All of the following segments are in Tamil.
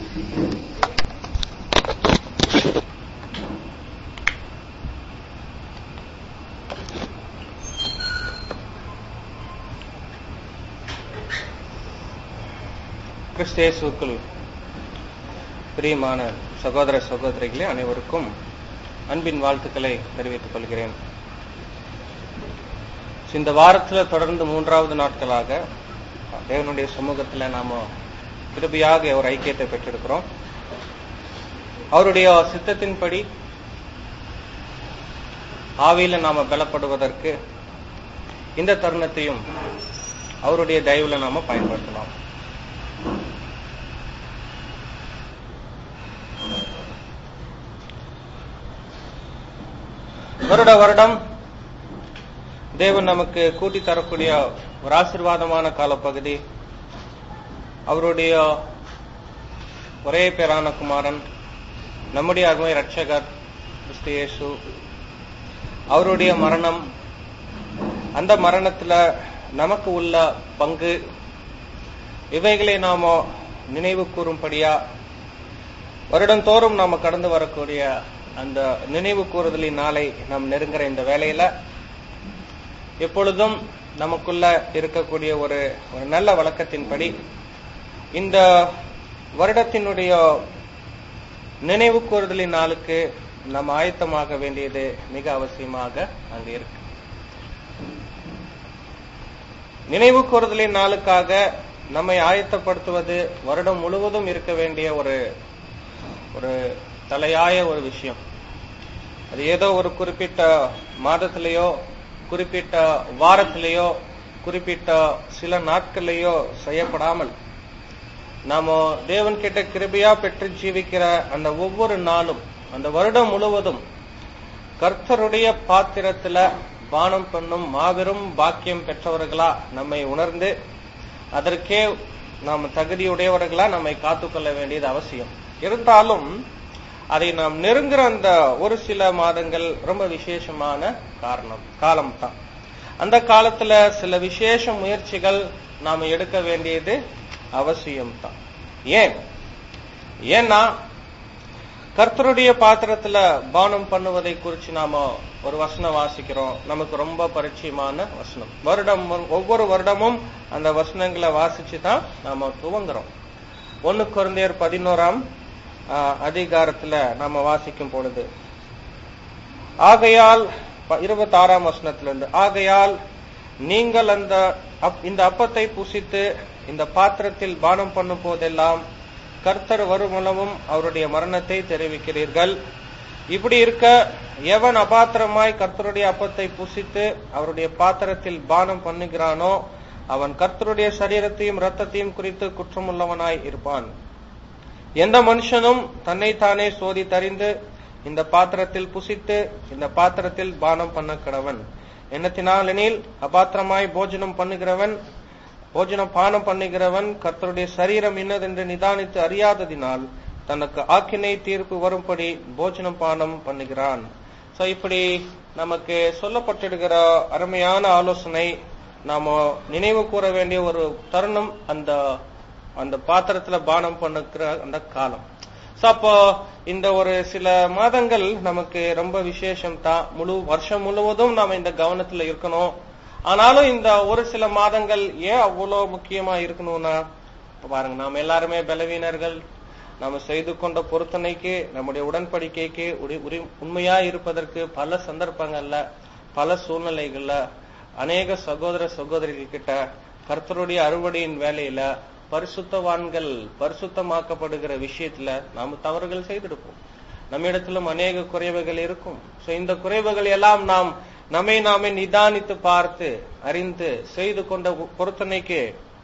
கிறிஸ்தேசுக்குள் பிரியமான சகோதர சகோதரிகளே அனைவருக்கும் அன்பின் வாழ்த்துக்களை தெரிவித்துக் கொள்கிறேன் இந்த வாரத்துல தொடர்ந்து மூன்றாவது நாட்களாக தேவனுடைய சமூகத்துல நாம கிருபியாக ஒரு ஐக்கியத்தை பெற்றிருக்கிறோம் அவருடைய சித்தத்தின்படி ஆவியில நாம பலப்படுவதற்கு இந்த தருணத்தையும் அவருடைய தயவுல நாம பயன்படுத்தலாம் வருட வருடம் தேவன் நமக்கு கூட்டி தரக்கூடிய ஒரு ஆசிர்வாதமான காலப்பகுதி அவருடைய ஒரே பேரான குமாரன் நம்முடைய அருமை ரட்சகர் கிறிஸ்து இயேசு அவருடைய மரணம் அந்த மரணத்துல நமக்கு உள்ள பங்கு இவைகளை நாம நினைவு கூறும்படியா வருடந்தோறும் நாம கடந்து வரக்கூடிய அந்த நினைவு கூறுதலின் நாளை நாம் நெருங்குற இந்த வேலையில எப்பொழுதும் நமக்குள்ள இருக்கக்கூடிய ஒரு ஒரு நல்ல வழக்கத்தின்படி இந்த வருடத்தினுடைய நினைவு கூறுதலின் நாளுக்கு நாம் ஆயத்தமாக வேண்டியது மிக அவசியமாக அங்கு இருக்கு நினைவு கூறுதலின் நாளுக்காக நம்மை ஆயத்தப்படுத்துவது வருடம் முழுவதும் இருக்க வேண்டிய ஒரு ஒரு தலையாய ஒரு விஷயம் அது ஏதோ ஒரு குறிப்பிட்ட மாதத்திலேயோ குறிப்பிட்ட வாரத்திலேயோ குறிப்பிட்ட சில நாட்கள்லேயோ செய்யப்படாமல் நாம தேவன் கிட்ட கிருபையா பெற்று ஜீவிக்கிற அந்த ஒவ்வொரு நாளும் அந்த வருடம் முழுவதும் கர்த்தருடைய பாத்திரத்துல பானம் பண்ணும் மாபெரும் பாக்கியம் பெற்றவர்களா நம்மை உணர்ந்து அதற்கே நாம் தகுதியுடையவர்களா நம்மை காத்துக்கொள்ள வேண்டியது அவசியம் இருந்தாலும் அதை நாம் நெருங்குற அந்த ஒரு சில மாதங்கள் ரொம்ப விசேஷமான காரணம் காலம் தான் அந்த காலத்துல சில விசேஷ முயற்சிகள் நாம எடுக்க வேண்டியது அவசியம் தான் ஏன் ஏன்னா கர்த்தருடைய பாத்திரத்துல பானம் பண்ணுவதை குறிச்சு நாம ஒரு வசனம் வாசிக்கிறோம் நமக்கு ரொம்ப பரிச்சயமான வசனம் வருடம் ஒவ்வொரு வருடமும் அந்த வசனங்களை வாசிச்சு தான் நாம துவங்குறோம் ஒன்னு குழந்தையர் பதினோராம் அதிகாரத்துல நாம வாசிக்கும் பொழுது ஆகையால் இருபத்தி ஆறாம் வசனத்திலிருந்து ஆகையால் நீங்கள் அந்த இந்த அப்பத்தை புசித்து இந்த பாத்திரத்தில் பானம் பண்ணும் போதெல்லாம் கர்த்தர் வரும் மூலமும் அவருடைய மரணத்தை தெரிவிக்கிறீர்கள் இப்படி இருக்க எவன் அபாத்திரமாய் கர்த்தருடைய அப்பத்தை புசித்து அவருடைய பாத்திரத்தில் பானம் பண்ணுகிறானோ அவன் கர்த்தருடைய சரீரத்தையும் ரத்தத்தையும் குறித்து குற்றமுள்ளவனாய் இருப்பான் எந்த மனுஷனும் தன்னைத்தானே சோதி தறிந்து இந்த பாத்திரத்தில் புசித்து இந்த பாத்திரத்தில் பானம் பண்ண கிடவன் என்னத்தினாலெனில் அபாத்திரமாய் போஜனம் பண்ணுகிறவன் போஜனம் பானம் பண்ணுகிறவன் கர்த்தருடைய சரீரம் இன்னதென்று நிதானித்து அறியாததினால் தனக்கு ஆக்கினை தீர்ப்பு வரும்படி போஜனம் பானம் பண்ணுகிறான் சோ இப்படி நமக்கு சொல்லப்பட்டிருக்கிற அருமையான ஆலோசனை நாம நினைவு கூற வேண்டிய ஒரு தருணம் அந்த அந்த பாத்திரத்துல பானம் பண்ணுக்கிற அந்த காலம் சோ அப்போ இந்த ஒரு சில மாதங்கள் நமக்கு ரொம்ப விசேஷம் தான் முழு வருஷம் முழுவதும் நாம இந்த கவனத்துல இருக்கணும் ஆனாலும் இந்த ஒரு சில மாதங்கள் ஏன் அவ்வளவு முக்கியமா இருக்கணும்னா பாருங்க நாம எல்லாருமே பலவீனர்கள் நாம செய்து கொண்ட பொருத்தனைக்கு நம்முடைய உடன்படிக்கைக்கு உண்மையா இருப்பதற்கு பல சந்தர்ப்பங்கள்ல பல சூழ்நிலைகள்ல அநேக சகோதர சகோதரிகள் கிட்ட கர்த்தருடைய அறுவடையின் வேலையில பரிசுத்தவான்கள் பரிசுத்தமாக்கப்படுகிற விஷயத்துல நாம தவறுகள் செய்திருப்போம் நம்ம இடத்திலும் அநேக குறைவுகள் இருக்கும் சோ இந்த குறைவுகள் எல்லாம் நாம் நம்மை நாமே நிதானித்து பார்த்து அறிந்து செய்து கொண்ட பொருத்தனைக்கு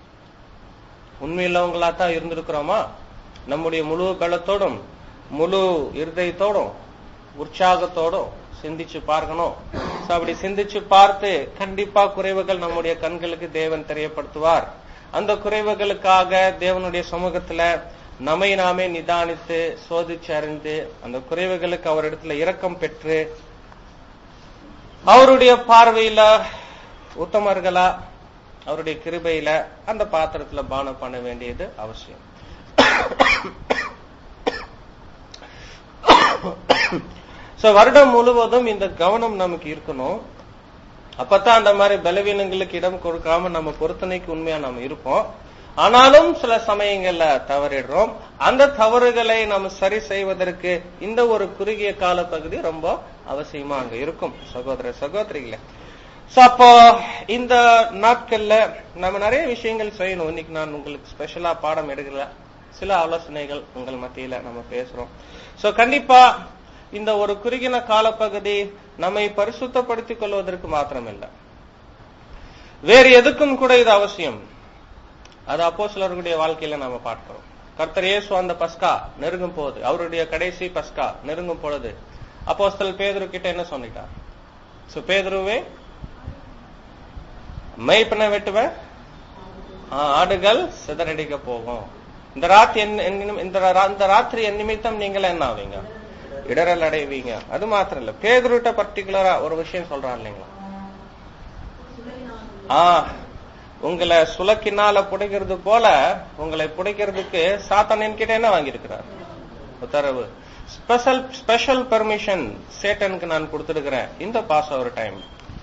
உண்மையுள்ளவங்களா தான் இருந்திருக்கிறோமா நம்முடைய முழு களத்தோடும் முழு இருதயத்தோடும் உற்சாகத்தோடும் சிந்திச்சு பார்க்கணும் அப்படி சிந்திச்சு பார்த்து கண்டிப்பா குறைவுகள் நம்முடைய கண்களுக்கு தேவன் தெரியப்படுத்துவார் அந்த குறைவுகளுக்காக தேவனுடைய சமூகத்துல நம்மை நாமே நிதானித்து சோதிச்சு அறிந்து அந்த குறைவுகளுக்கு அவரிடத்துல இரக்கம் பெற்று அவருடைய பார்வையில உத்தமர்களா அவருடைய கிருபையில அந்த பாத்திரத்துல பானம் பண்ண வேண்டியது அவசியம் சோ வருடம் முழுவதும் இந்த கவனம் நமக்கு இருக்கணும் அப்பதான் அந்த மாதிரி பலவீனங்களுக்கு இடம் கொடுக்காம நம்ம பொருத்தனைக்கு உண்மையா நம்ம இருப்போம் ஆனாலும் சில சமயங்கள்ல தவறிடுறோம் அந்த தவறுகளை நம்ம சரி செய்வதற்கு இந்த ஒரு குறுகிய கால பகுதி ரொம்ப அவசியமா அங்க இருக்கும் சகோதர சகோதரிகளே சோ அப்போ இந்த நாட்கள்ல நம்ம நிறைய விஷயங்கள் செய்யணும் இன்னைக்கு நான் உங்களுக்கு ஸ்பெஷலா பாடம் எடுக்கல சில ஆலோசனைகள் உங்கள் மத்தியில நம்ம பேசுறோம் சோ கண்டிப்பா இந்த ஒரு குறுகின காலப்பகுதி நம்மை பரிசுத்தப்படுத்திக் கொள்வதற்கு மாத்திரமில்லை வேறு எதுக்கும் கூட இது அவசியம் அது அப்போ சிலருடைய வாழ்க்கையில நாம பார்க்கிறோம் கர்த்தர் இயேசு அந்த பஸ்கா நெருங்கும் போது அவருடைய கடைசி பஸ்கா நெருங்கும் பொழுது அப்போஸ்தல் பேதுரு கிட்ட என்ன சொன்னிட்டார் சோ பேதுருவே மெய்ப்பன வெட்டுவ ஆடுகள் சிதறடிக்க போகும் இந்த ராத்திரி என்- இந்த ரா- இந்த ராத்திரி என் நிமித்தம் நீங்கள் என்ன ஆவீங்க இடரல் அடைவீங்க அது மாத்திரம் இல்ல பேதுருட்ட பர்டிகுலரா ஒரு விஷயம் சொல்றான் இல்லைங்களா ஆ உங்களை சுலக்கினால புடைக்கிறது போல உங்களை புடைக்கிறதுக்கு சாத்தான் என்கிட்ட என்ன வாங்கியிருக்கிறார் உத்தரவு ஸ்பெஷல் ஸ்பெஷல் பெர்மிஷன் சேட்டனுக்கு நான் கொடுத்திருக்கிறேன் இந்த பாஸ் ஓவர் டைம்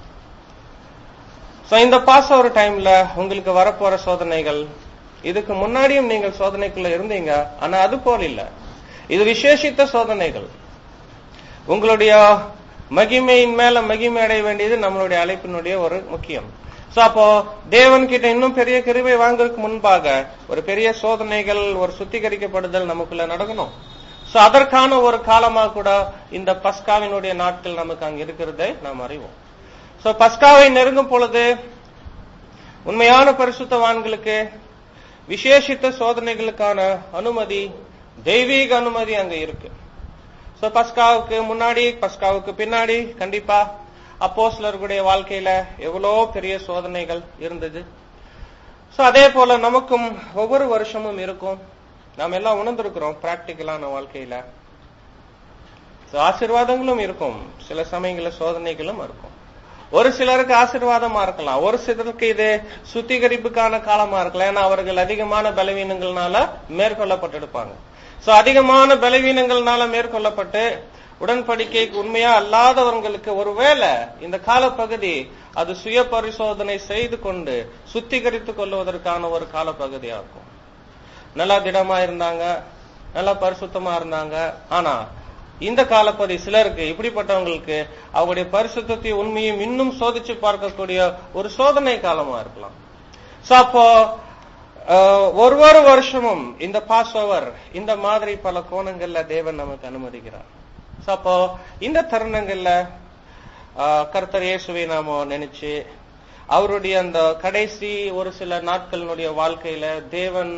சோ இந்த பாஸ் ஓவர் டைம்ல உங்களுக்கு வரப்போற சோதனைகள் இதுக்கு முன்னாடியும் நீங்கள் சோதனைக்குள்ள இருந்தீங்க ஆனா அது போல இல்ல இது விசேஷித்த சோதனைகள் உங்களுடைய மகிமையின் மேல மகிமை அடைய வேண்டியது நம்மளுடைய அழைப்பினுடைய ஒரு முக்கியம் சோ அப்போ தேவன் கிட்ட இன்னும் பெரிய கிருபை வாங்குறதுக்கு முன்பாக ஒரு பெரிய சோதனைகள் ஒரு சுத்திகரிக்கப்படுதல் நமக்குள்ள நடக்கணும் சோ அதற்கான ஒரு காலமா கூட இந்த பஸ்காவினுடைய நாட்கள் நமக்கு அங்க இருக்கிறதை நாம் அறிவோம் சோ பஸ்காவை நெருங்கும் பொழுது உண்மையான பரிசுத்தவான்களுக்கு விசேஷித்த சோதனைகளுக்கான அனுமதி தெய்வீக அனுமதி அங்க இருக்கு சோ பஸ்காவுக்கு முன்னாடி பஸ்காவுக்கு பின்னாடி கண்டிப்பா அப்போஸ்லர்களுடைய வாழ்க்கையில எவ்வளோ பெரிய சோதனைகள் இருந்தது சோ அதே போல நமக்கும் ஒவ்வொரு வருஷமும் இருக்கும் நாம் எல்லாம் உணர்ந்திருக்கிறோம் பிராக்டிக்கலான வாழ்க்கையில So, ஆசீர்வாதங்களும் இருக்கும் சில சமயங்கள்ல சோதனைகளும் இருக்கும் ஒரு சிலருக்கு ஆசீர்வாதமா இருக்கலாம் ஒரு சிலருக்கு இது சுத்திகரிப்புக்கான காலமா இருக்கலாம் ஏன்னா அவர்கள் அதிகமான பலவீனங்கள்னால மேற்கொள்ளப்பட்டிருப்பாங்க சோ அதிகமான பலவீனங்கள்னால மேற்கொள்ளப்பட்டு உடன்படிக்கைக்கு உண்மையா அல்லாதவர்களுக்கு ஒருவேளை இந்த காலப்பகுதி அது சுய பரிசோதனை செய்து கொண்டு சுத்திகரித்துக் கொள்வதற்கான ஒரு காலப்பகுதியா இருக்கும் நல்லா திடமா இருந்தாங்க நல்லா பரிசுத்தமா இருந்தாங்க ஆனா இந்த காலப்பதி சிலருக்கு இப்படிப்பட்டவங்களுக்கு அவருடைய பரிசுத்தத்தை உண்மையும் இன்னும் சோதிச்சு பார்க்கக்கூடிய ஒரு சோதனை காலமா இருக்கலாம் சோ அப்போ அஹ், ஒரு ஒரு வருஷமும் இந்த பாஸ் ஓவர் இந்த மாதிரி பல கோணங்கள்ல தேவன் நமக்கு அனுமதிக்கிறார் சோ அப்போ இந்த தருணங்கள்ல அஹ், கர்த்தர் இயேசுவை நாம நினைச்சு அவருடைய அந்த கடைசி ஒரு சில நாட்களினுடைய வாழ்க்கையில தேவன்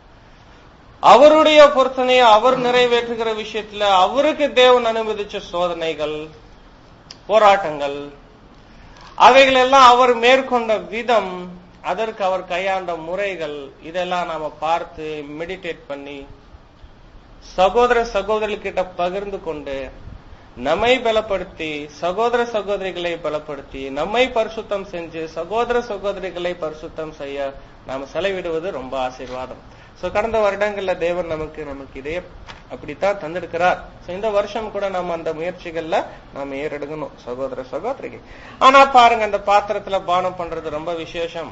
அவருடைய பொருத்தனையை அவர் நிறைவேற்றுகிற விஷயத்துல அவருக்கு தேவன் அனுமதிச்ச சோதனைகள் போராட்டங்கள் அவைகள் எல்லாம் அவர் மேற்கொண்ட விதம் அதற்கு அவர் கையாண்ட முறைகள் இதெல்லாம் நாம பார்த்து மெடிடேட் பண்ணி சகோதர சகோதரிகிட்ட பகிர்ந்து கொண்டு நம்மை பலப்படுத்தி சகோதர சகோதரிகளை பலப்படுத்தி நம்மை பரிசுத்தம் செஞ்சு சகோதர சகோதரிகளை பரிசுத்தம் செய்ய நாம செலவிடுவது ரொம்ப ஆசீர்வாதம் சோ கடந்த வருடங்கள்ல தேவன் நமக்கு நமக்கு இதே அப்படித்தான் தந்திருக்கிறார் சோ இந்த வருஷம் கூட நம்ம அந்த முயற்சிகள்ல நாம ஏறெடுக்கணும் சகோதர சகோதரிக்கு ஆனா பாருங்க அந்த பாத்திரத்துல பானம் பண்றது ரொம்ப விசேஷம்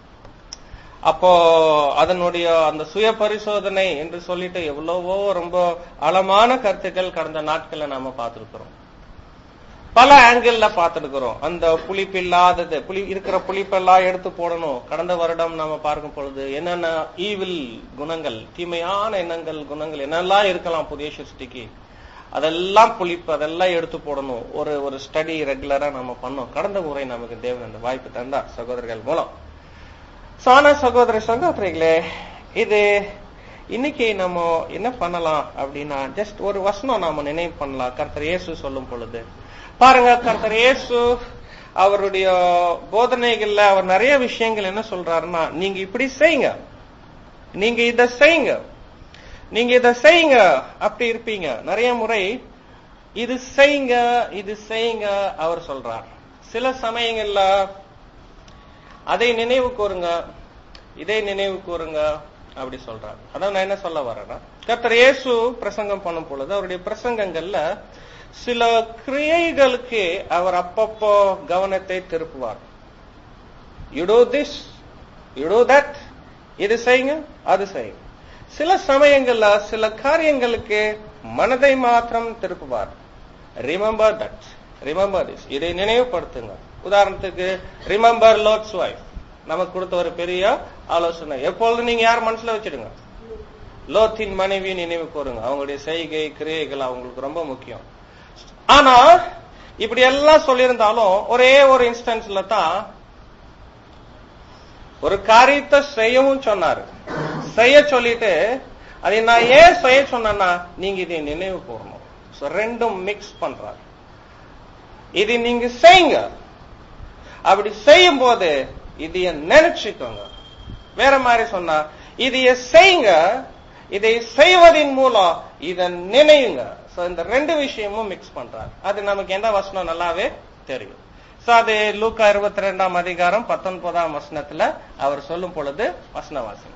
அப்போ அதனுடைய அந்த சுய பரிசோதனை என்று சொல்லிட்டு எவ்வளவோ ரொம்ப ஆழமான கருத்துக்கள் கடந்த நாட்கள்ல நாம பார்த்திருக்கிறோம் பல ஆங்கிள் பார்த்திருக்கிறோம் அந்த புளிப்பு இல்லாதது புளி இருக்கிற புளிப்பெல்லாம் எடுத்து போடணும் கடந்த வருடம் நாம பார்க்கும் பொழுது என்னென்ன ஈவில் குணங்கள் தீமையான எண்ணங்கள் குணங்கள் என்னெல்லாம் இருக்கலாம் புதிய சிருஷ்டிக்கு அதெல்லாம் புளிப்பு அதெல்லாம் எடுத்து போடணும் ஒரு ஒரு ஸ்டடி ரெகுலரா நம்ம பண்ணோம் கடந்த முறை நமக்கு தேவன் அந்த வாய்ப்பு தந்தார் சகோதரர்கள் மூலம் சான சகோதர சகோதரிகளே இது இன்னைக்கு நம்ம என்ன பண்ணலாம் அப்படின்னா ஜஸ்ட் ஒரு வசனம் நாம நினைவு பண்ணலாம் கர்த்தர் இயேசு சொல்லும் பொழுது பாருங்க கர்த்தர் இயேசு அவருடைய போதனைகள்ல அவர் நிறைய விஷயங்கள் என்ன சொல்றாருன்னா நீங்க இப்படி செய்யுங்க நீங்க இத செய்யுங்க நீங்க இத செய்யுங்க அப்படி இருப்பீங்க நிறைய முறை இது செய்யுங்க இது செய்யுங்க அவர் சொல்றார் சில சமயங்கள்ல அதை நினைவு கூறுங்க இதை நினைவு கூறுங்க அப்படி சொல்றாரு அதான் நான் என்ன சொல்ல வரேன்னா கர்த்தர் இயேசு பிரசங்கம் பண்ணும் பொழுது அவருடைய பிரசங்கங்கள்ல சில கிரியைகளுக்கு அவர் அப்பப்போ கவனத்தை திருப்புவார் you do this you do that இது செய்யுங்க அது செய்யுங்க சில சமயங்கள்ல சில காரியங்களுக்கு மனதை மாத்திரம் திருப்புவார் ரிமெம்பர் தட் ரிமெம்பர் திஸ் இதை நினைவுபடுத்துங்க உதாரணத்துக்கு ரிமெம்பர் லோட்ஸ் வைஃப் நமக்கு கொடுத்த ஒரு பெரிய ஆலோசனை எப்பொழுதும் நீங்க யார் மனசுல வச்சிடுங்க லோத்தின் மனைவி நினைவு கூறுங்க அவங்களுடைய செய்கை கிரியைகள் அவங்களுக்கு ரொம்ப முக்கியம் ஆனா இப்படி எல்லாம் சொல்லியிருந்தாலும் ஒரே ஒரு இன்ஸ்டன்ஸ்ல தான் ஒரு காரியத்தை செய்யவும் சொன்னாரு செய்ய சொல்லிட்டு அதை நான் ஏன் செய்ய சொன்னேன்னா நீங்க இதை நினைவு கூறணும் So, ரெண்டும் மிக்ஸ் பண்றாரு இது நீங்க செய்யுங்க அப்படி செய்யும் போது இதைய நினைச்சுக்கோங்க வேற மாதிரி சொன்னா இதைய செய்யுங்க இதை செய்வதின் மூலம் இதை நினையுங்க சோ இந்த ரெண்டு விஷயமும் மிக்ஸ் பண்றாரு அது நமக்கு எந்த வசனம் நல்லாவே தெரியும் சோ அது லூக்கா இருபத்தி ரெண்டாம் அதிகாரம் பத்தொன்பதாம் வசனத்துல அவர் சொல்லும் பொழுது வசன வாசனம்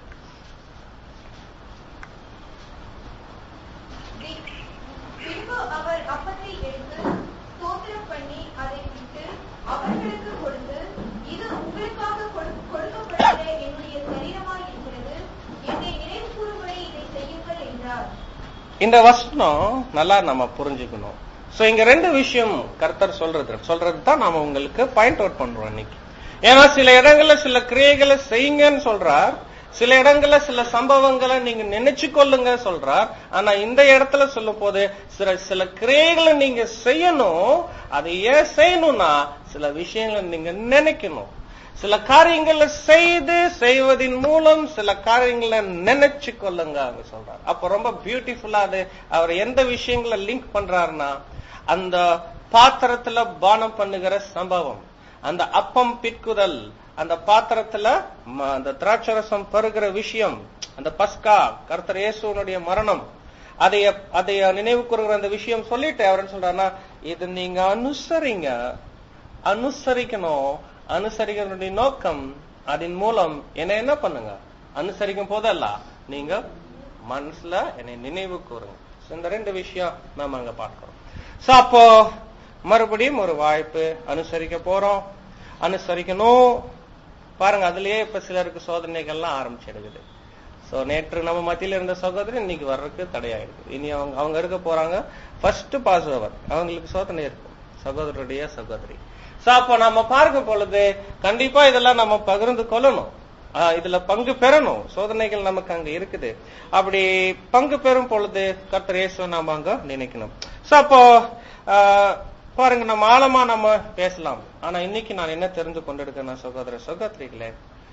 பின்பு அவர் அப்பத்தை எடுத்து ஸ்தோத்திரம் பண்ணி அதை விட்டு அவர்களுக்கு கொடுத்து இது உங்களுக்காக கொடு- கொடுக்கப்படுகிற என்னுடைய சரீரமாய் இருக்கிறது என்னை நினைவு கூறும்படி இதை செய்யுங்கள் என்றார் இந்த வசனம் நல்லா நம்ம புரிஞ்சுக்கணும் சோ இங்க ரெண்டு விஷயம் கர்த்தர் சொல்றது சொல்றது தான் நாம உங்களுக்கு பாயிண்ட் அவுட் பண்றோம் இன்னைக்கு ஏன்னா சில இடங்கள்ல சில கிரியைகளை செய்யுங்கன்னு சொல்றார் சில இடங்கள்ல சில சம்பவங்களை நீங்க நினைச்சு கொள்ளுங்க சொல்றார் ஆனா இந்த இடத்துல சொல்லும் போது சில சில கிரியைகளை நீங்க செய்யணும் அதை ஏன் செய்யணும்னா சில விஷயங்களை நீங்க நினைக்கணும் சில காரியங்களை செய்து செய்வதின் மூலம் சில காரியங்களை நினைச்சு கொள்ளுங்க அவங்க சொல்றாரு அப்ப ரொம்ப பியூட்டிஃபுல்லா அது அவர் எந்த விஷயங்களை லிங்க் பண்றாருன்னா அந்த பாத்திரத்துல பானம் பண்ணுகிற சம்பவம் அந்த அப்பம் பிற்குதல் அந்த பாத்திரத்துல ம- அந்த திராட்சரசம் பருகிற விஷயம் அந்த பஸ்கா கர்த்தர் இயேசுவனுடைய மரணம் அதைய அதைய நினைவு கூறுகிற அந்த விஷயம் சொல்லிட்டு அவர் என்ன சொல்றாருன்னா இது நீங்க அனுசரிங்க அனுசரிக்கணும் அனுசரிக்கிறதுடைய நோக்கம் அதன் மூலம் என்ன என்ன பண்ணுங்க அனுசரிக்கும் போதெல்லாம் நீங்க மனசுல என்னை நினைவு கூறுங்க So, இந்த ரெண்டு விஷயம் நாம அங்க பார்க்கிறோம் சோ அப்போ மறுபடியும் ஒரு வாய்ப்பு அனுசரிக்க போறோம் அனுசரிக்கணும் பாருங்க அதுலயே இப்ப சிலருக்கு சோதனைகள்லாம் ஆரம்பிச்சிடுது சோ நேற்று நம்ம மத்தியில இருந்த சகோதரி இன்னைக்கு வர்றதுக்கு தடையாயிருக்கு இனி அவங்க அவங்க இருக்க போறாங்க ஃபர்ஸ்ட் பாஸ் ஓவர் அவங்களுக்கு சோதனை இருக்கும் சகோதரருடைய சகோதரி சோ அப்போ நம்ம பார்க்கும் பொழுது கண்டிப்பா இதெல்லாம் நம்ம பகிர்ந்து கொள்ளணும் ஆஹ் இதுல பங்கு பெறணும் சோதனைகள் நமக்கு அங்க இருக்குது அப்படி பங்கு பெறும் பொழுது கர்த்தர் இயேசுவை நாம அங்க நினைக்கணும் சோ அப்போ ஆஹ் பாருங்க நம்ம ஆழமா நம்ம பேசலாம் ஆனா இன்னைக்கு நான் என்ன தெரிந்து கொண்டிருக்கேன் சகோதர சகோதரிகளே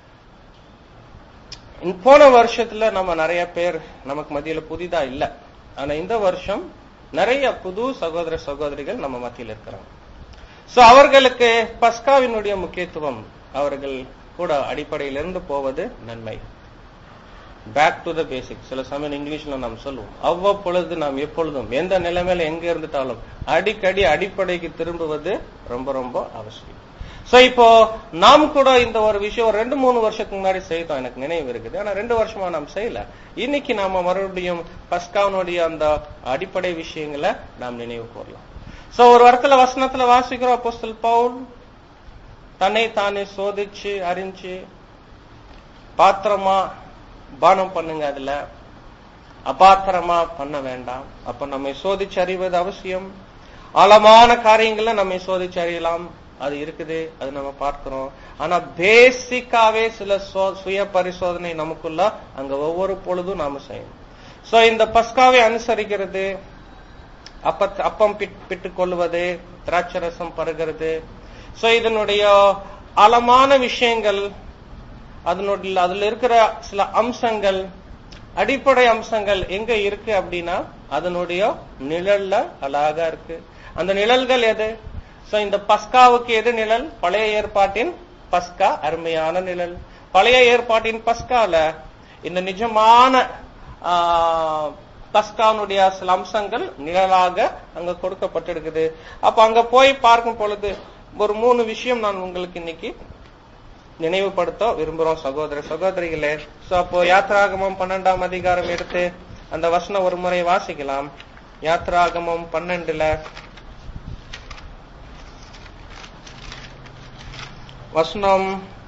இந்த போன வருஷத்துல நம்ம நிறைய பேர் நமக்கு மத்தியில புதிதா இல்ல ஆனா இந்த வருஷம் நிறைய புது சகோதர சகோதரிகள் நம்ம மத்தியில இருக்கிறாங்க சோ அவர்களுக்கு பஸ்காவினுடைய முக்கியத்துவம் அவர்கள் கூட அடிப்படையிலிருந்து போவது நன்மை பேக் டு த பேசிக் சில சமயம் இங்கிலீஷ்ல நாம் சொல்லுவோம் அவ்வப்பொழுது நாம் எப்பொழுதும் எந்த நிலைமையில எங்க இருந்துட்டாலும் அடிக்கடி அடிப்படைக்கு திரும்புவது ரொம்ப ரொம்ப அவசியம் சோ இப்போ நாம் கூட இந்த ஒரு விஷயம் ஒரு ரெண்டு மூணு வருஷத்துக்கு முன்னாடி செய்தோம் எனக்கு நினைவு இருக்குது ஆனா ரெண்டு வருஷமா நாம் செய்யல இன்னைக்கு நாம மறுபடியும் பஸ்காவனுடைய அந்த அடிப்படை விஷயங்களை நாம் நினைவு கூறலாம் சோ ஒரு இடத்துல வசனத்துல வாசிக்கிறோம் அப்போஸ்தல் பவுல் தன்னை தானே சோதிச்சு அறிஞ்சு பாத்திரமா பானம் பண்ணுங்க அதுல அபாத்திரமா பண்ண வேண்டாம் அப்ப நம்மை சோதிச்சு அறிவது அவசியம் ஆழமான காரியங்களை நம்மை சோதிச்சு அறியலாம் அது இருக்குது அது நம்ம பார்க்கிறோம் ஆனா பேசிக்காவே சில சோ- சுய பரிசோதனை நமக்குள்ள அங்க ஒவ்வொரு பொழுதும் நாம செய்யணும் சோ இந்த பஸ்காவை அனுசரிக்கிறது அப்ப அப்பம் பிட்- பிட்டுக் கொள்வது திராட்சரசம் பருகிறது சோ இதனுடைய ஆழமான விஷயங்கள் அதனுடைய அதுல இருக்கிற சில அம்சங்கள் அடிப்படை அம்சங்கள் எங்க இருக்கு அப்படின்னா அதனுடைய நிழல்ல அழகா இருக்கு அந்த நிழல்கள் எது சோ இந்த பஸ்காவுக்கு எது நிழல் பழைய ஏற்பாட்டின் பஸ்கா அருமையான நிழல் பழைய ஏற்பாட்டின் பஸ்கால இந்த நிஜமான ஆ, பஸ்கானுடைய சில அம்சங்கள் நிழலாக அங்க கொடுக்கப்பட்டிருக்குது அப்ப அங்க போய் பார்க்கும் பொழுது ஒரு மூணு விஷயம் நான் உங்களுக்கு இன்னைக்கு நினைவுபடுத்த விரும்புறோம் சகோதர சகோதரிகளே சோ அப்போ யாத்ராகமம் பன்னெண்டாம் அதிகாரம் எடுத்து அந்த வசனம் ஒரு முறை வாசிக்கலாம் யாத்ராகமம் பன்னெண்டுல வசனம்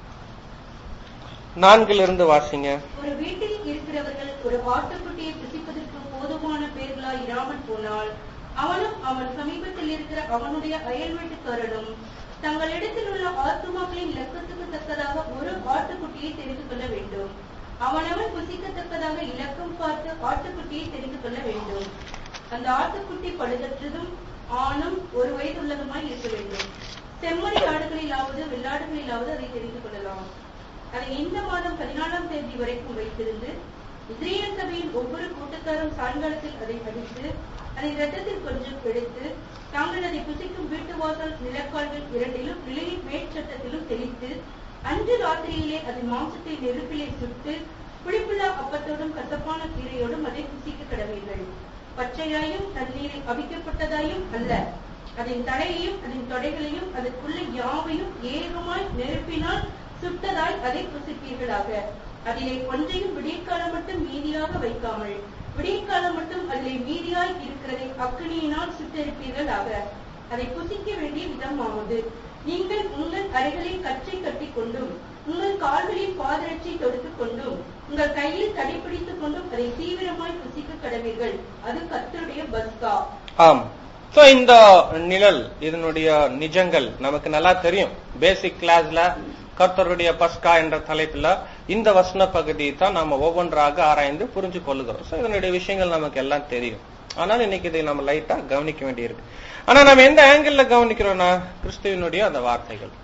நான்கிலிருந்து வாசிங்க ஒரு வீட்டில் இருக்கிறவர்கள் ஒரு ஆட்டுக்குட்டியை புசிப்பதற்கு போதுமான பேர்களாய் இராமல் போனால் அவனும் அவன் சமீபத்தில் இருக்கிற அவனுடைய அயல் வீட்டுக்காரனும் தங்களிடத்தில் உள்ள ஆத்துமாக்களின் இலக்கத்துக்கு தக்கதாக ஒரு ஆட்டுக்குட்டியை தெரிந்து கொள்ள வேண்டும் அவனவன் புசிக்கத்தக்கதாக இலக்கம் பார்த்து ஆட்டுக்குட்டியை தெரிந்து கொள்ள வேண்டும் அந்த ஆட்டுக்குட்டி பழுதற்றதும் ஆணும் ஒரு வயதுள்ளதுமாய் இருக்க வேண்டும் செம்மறி ஆடுகளிலாவது வெள்ளாடுகளிலாவது அதை தெரிந்து கொள்ளலாம் அதை இந்த மாதம் பதினாலாம் தேதி வரைக்கும் வைத்திருந்து இஸ்ரேல் சபையின் ஒவ்வொரு கூட்டத்தாரும் சாயங்காலத்தில் அதை அடித்து அதை இரத்தத்தில் கொஞ்சம் எடுத்து தாங்கள் அதை புசிக்கும் வீட்டு வாசல் நிலக்கால்கள் இரண்டிலும் நிலையின் மேற்சட்டத்திலும் தெளித்து அன்று ராத்திரியிலே அது மாம்சத்தை நெருப்பிலே சுட்டு புளிப்புள்ள அப்பத்தோடும் கசப்பான கீரையோடும் அதை புசிக்க கடவீர்கள் பச்சையாயும் தண்ணீரில் அவிக்கப்பட்டதாயும் அல்ல அதன் தலையையும் அதன் தொடைகளையும் அதற்குள்ள யாவையும் ஏகமாய் நெருப்பினால் சுட்டதாய் அதை புசிப்பீர்களாக அதிலே ஒன்றையும் விடியற்காலம் மட்டும் மீதியாக வைக்காமல் விடியற்காலம் மட்டும் அதிலே மீதியாய் இருக்கிறதை அக்கினியினால் சுட்டெரிப்பீர்களாக அதை புசிக்க வேண்டிய விதமாவது நீங்கள் உங்கள் அறைகளில் கற்றை கட்டிக் கொண்டும் உங்கள் கால்களில் பாதரட்சை தொடுத்துக் கொண்டும் உங்கள் கையில் தடிப்பிடித்துக் கொண்டும் அதை தீவிரமாய் புசிக்க கடவீர்கள் அது கர்த்தருடைய பஸ்கா ஆம் சோ இந்த நிழல் இதனுடைய நிஜங்கள் நமக்கு நல்லா தெரியும் பேசிக் கிளாஸ்ல கர்த்தருடைய பஸ்கா என்ற தலைப்புல இந்த வசன பகுதி தான் நாம ஒவ்வொன்றாக ஆராய்ந்து புரிஞ்சு கொள்ளுகிறோம் சோ இதனுடைய விஷயங்கள் நமக்கு எல்லாம் தெரியும் ஆனால் இன்னைக்கு இதை நம்ம லைட்டா கவனிக்க வேண்டியிருக்கு ஆனா நம்ம எந்த ஆங்கிள் கவனிக்கிறோம்னா கிறிஸ்துவனுடைய அந்த வார்த்தைகள்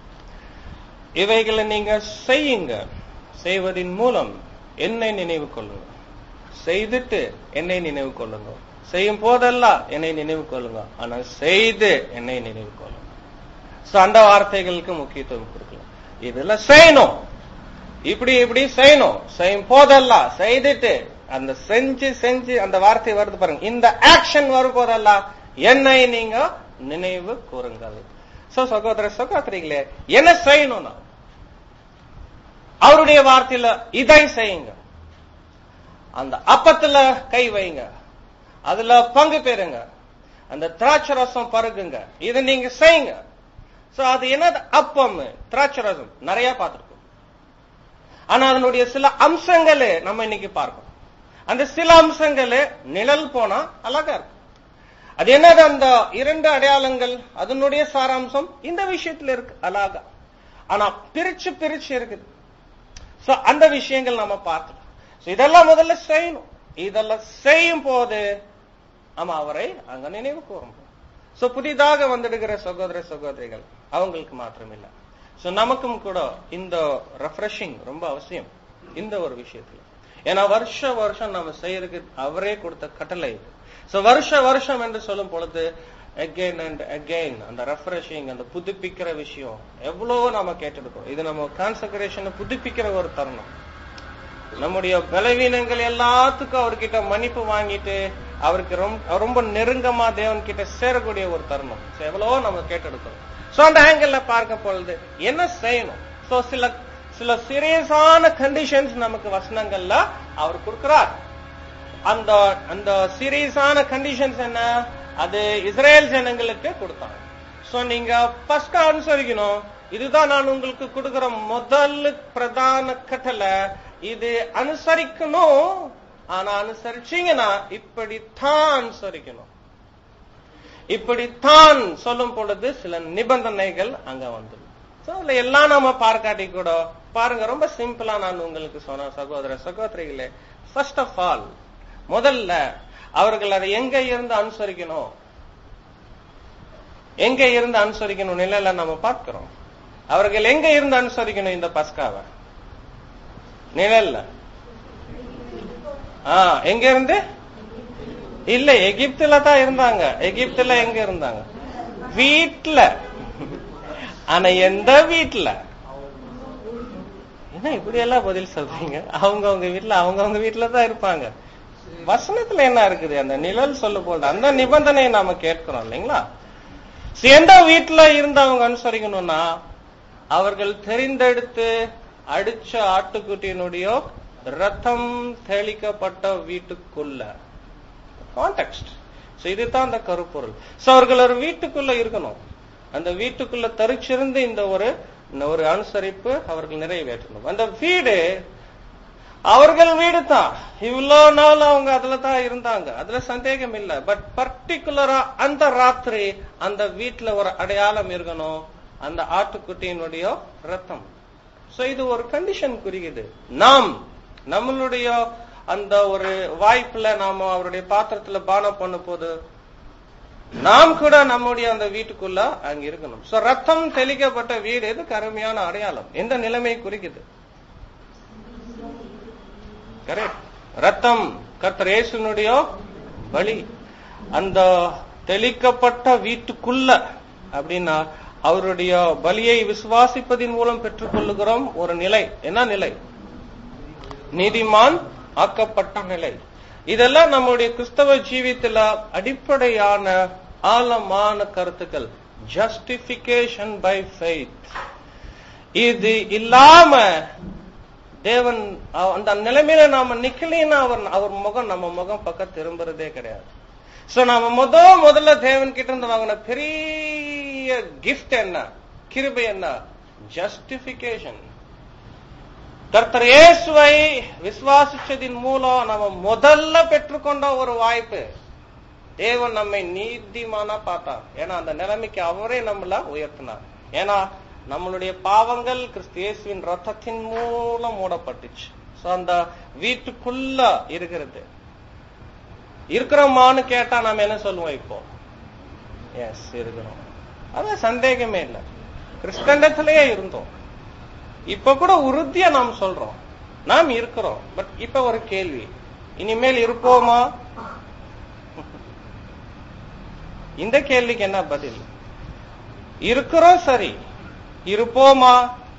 இவைகளை நீங்க செய்யுங்க செய்வதின் மூலம் என்னை நினைவு கொள்ளுங்க செய்துட்டு என்னை நினைவு கொள்ளுங்க செய்யும் போதெல்லாம் என்னை நினைவு கொள்ளுங்க ஆனா செய்து என்னை நினைவு கொள்ளுங்க சோ அந்த வார்த்தைகளுக்கு முக்கியத்துவம் கொடுக்கலாம் இதெல்லாம் செய்யணும் இப்படி இப்படி செய்யணும் செய்யும் போதெல்லாம் செய்துட்டு அந்த செஞ்சு செஞ்சு அந்த வார்த்தை வருது பாருங்க இந்த ஆக்ஷன் வரும் போதெல்லாம் என்னை நீங்க நினைவு கூறுங்கள் சோ சகோதர சகோதரிகளே என்ன செய்யணும்னா அவருடைய வார்த்தையில இதை செய்யுங்க அந்த அப்பத்துல கை வைங்க அதுல பங்கு பெறுங்க அந்த திராட்சை ரசம் பருகுங்க இதை நீங்க செய்யுங்க சோ அது என்னது அப்பம் திராட்சை ரசம் நிறைய பார்த்திருக்கோம் ஆனா அதனுடைய சில அம்சங்களே நம்ம இன்னைக்கு பார்க்கணும் அந்த சில அம்சங்களே நிழல் போனா அழகா இருக்கும் அது என்னது அந்த இரண்டு அடையாளங்கள் அதனுடைய சாராம்சம் இந்த விஷயத்துல இருக்கு அழகா ஆனா பிரிச்சு பிரிச்சு இருக்குது சோ அந்த விஷயங்கள் நம்ம பார்க்கலாம் So இதெல்லாம் முதல்ல செய்யணும் இதெல்லாம் செய்யும் போது ஆமா அவரை அங்க நினைவு கூறும் சோ புதிதாக வந்திடுகிற சகோதர சகோதரிகள் அவங்களுக்கு மாத்திரம் இல்ல சோ நமக்கும் கூட இந்த ரெஃப்ரெஷிங் ரொம்ப அவசியம் இந்த ஒரு விஷயத்துல ஏன்னா வருஷ வருஷம் நம்ம செய்யறதுக்கு அவரே கொடுத்த கட்டளை இது சோ வருஷ வருஷம் என்று சொல்லும் பொழுது அகெயின் அண்ட் அகெயின் அந்த ரெஃப்ரெஷிங் அந்த புதுப்பிக்கிற விஷயம் எவ்வளவோ நாம கேட்டிருக்கோம் இது நம்ம கான்சன்ட்ரேஷனை புதுப்பிக்கிற ஒரு தருணம் நம்முடைய பலவீனங்கள் எல்லாத்துக்கும் அவர்கிட்ட மன்னிப்பு வாங்கிட்டு அவருக்கு ரொம்ப ரொம்ப நெருங்கமா தேவன் கிட்ட சேரக்கூடிய ஒரு தருணம் So, எவ்வளவோ நம்ம கேட்டெடுக்கிறோம் சோ அந்த ஆங்கிள் பார்க்க பொழுது என்ன செய்யணும் சோ சில சில சீரியஸான கண்டிஷன்ஸ் நமக்கு வசனங்கள்ல அவர் கொடுக்கிறார் அந்த அந்த சீரியஸான கண்டிஷன்ஸ் என்ன அது இஸ்ரேல் ஜனங்களுக்கு கொடுத்தாங்க சோ நீங்க பஸ்கா அனுசரிக்கணும் இதுதான் நான் உங்களுக்கு கொடுக்கிற முதல் பிரதான கட்டளை இது அனுசரிக்கணும் ஆனா அனுசரிச்சீங்கன்னா இப்படித்தான் அனுசரிக்கணும் இப்படித்தான் சொல்லும் பொழுது சில நிபந்தனைகள் அங்க வந்துடும் சோ அதுல எல்லாம் நம்ம பார்க்காட்டி கூட பாருங்க ரொம்ப சிம்பிளா நான் உங்களுக்கு சொன்ன சகோதர சகோதரிகளே ஃபர்ஸ்ட் ஆஃப் ஆல் முதல்ல அவர்கள் அதை எங்க இருந்து அனுசரிக்கணும் எங்க இருந்து அனுசரிக்கணும் நிலையில நம்ம பார்க்கிறோம் அவர்கள் எங்க இருந்து அனுசரிக்கணும் இந்த பஸ்காவை நிழல்ல ஆ எங்க இருந்து இல்ல எகிப்துல தான் இருந்தாங்க எகிப்துல எங்க இருந்தாங்க வீட்ல ஆனா எந்த வீட்ல என்ன இப்படி எல்லாம் பதில் சொல்றீங்க அவங்க அவங்க வீட்ல அவங்க அவங்க வீட்ல தான் இருப்பாங்க வசனத்துல என்ன இருக்குது அந்த நிழல் சொல்ல போது அந்த நிபந்தனையை நாம கேட்கிறோம் இல்லைங்களா So, எந்த வீட்டுல இருந்து அவங்க அனுசரிக்கணும்னா அவர்கள் தெரிந்தெடுத்து அடிச்ச ஆட்டுக்குட்டியினுடைய ரத்தம் தெளிக்கப்பட்ட வீட்டுக்குள்ள கான்டெக்ட் சோ இதுதான் அந்த கருப்பொருள் சோ அவர்கள் ஒரு வீட்டுக்குள்ள இருக்கணும் அந்த வீட்டுக்குள்ள தரிச்சிருந்து இந்த ஒரு இந்த ஒரு அனுசரிப்பு அவர்கள் நிறைவேற்றணும் அந்த வீடு அவர்கள் வீடு தான் இவ்வளவு நாள் அவங்க அதுல தான் இருந்தாங்க அதுல சந்தேகம் இல்ல பட் பர்டிகுலரா அந்த ராத்திரி அந்த வீட்டுல ஒரு அடையாளம் இருக்கணும் அந்த ஆட்டுக்குட்டியினுடைய ரத்தம் சோ இது ஒரு கண்டிஷன் குறிக்குது நாம் நம்மளுடைய அந்த ஒரு வாய்ப்புல நாம அவருடைய பாத்திரத்துல பானம் பண்ணும் போது நாம் கூட நம்முடைய அந்த வீட்டுக்குள்ள அங்க இருக்கணும் சோ ரத்தம் தெளிக்கப்பட்ட வீடு இது கருமையான அடையாளம் எந்த நிலைமை குறிக்குது கரெக்ட் ரத்தம் கர்த்தர் இயேசுனுடைய பலி அந்த தெளிக்கப்பட்ட வீட்டுக்குள்ள அப்படின்னா அவருடைய பலியை விசுவாசிப்பதின் மூலம் பெற்றுக்கொள்ளுகிறோம் ஒரு நிலை என்ன நிலை நீதிமான் ஆக்கப்பட்ட நிலை இதெல்லாம் நம்முடைய கிறிஸ்தவ ஜீவித்துல அடிப்படையான ஆழமான கருத்துக்கள் ஜஸ்டிபிகேஷன் பை ஃபெய்த் இது இல்லாம தேவன் அவ- அந்த நிலைமையில நாம நிக்கலைன்னா அவர் அவர் முகம் நம்ம முகம் பக்கம் திரும்புறதே கிடையாது சோ நாம முத முதல்ல தேவன் கிட்ட இருந்து வாங்கின பெரிய கிஃப்ட் என்ன கிருபை என்ன ஜஸ்டிபிகேஷன் கர்த்தர் இயேசுவை விசுவாசிச்சதின் மூலம் நம்ம முதல்ல பெற்றுக்கொண்ட ஒரு வாய்ப்பு தேவன் நம்மை நீதிமானா பார்த்தார் ஏன்னா அந்த நிலைமைக்கு அவரே நம்மள உயர்த்தினார் ஏன்னா நம்மளுடைய பாவங்கள் கிறிஸ்து இயேசுவின் ரத்தத்தின் மூலம் மூடப்பட்டுச்சு சோ அந்த வீட்டுக்குள்ள இருக்கிறது இருக்கிறோமான்னு கேட்டா நாம என்ன சொல்லுவோம் இப்போ எஸ் இருக்கிறோம் அதான் சந்தேகமே இல்லை கிறிஸ்தண்டத்திலேயே இருந்தோம் இப்ப கூட உறுதியா நாம் சொல்றோம் நாம் இருக்கிறோம் பட் இப்ப ஒரு கேள்வி இனிமேல் இருப்போமா இந்த கேள்விக்கு என்ன பதில் இருக்கிறோம் சரி இருப்போமா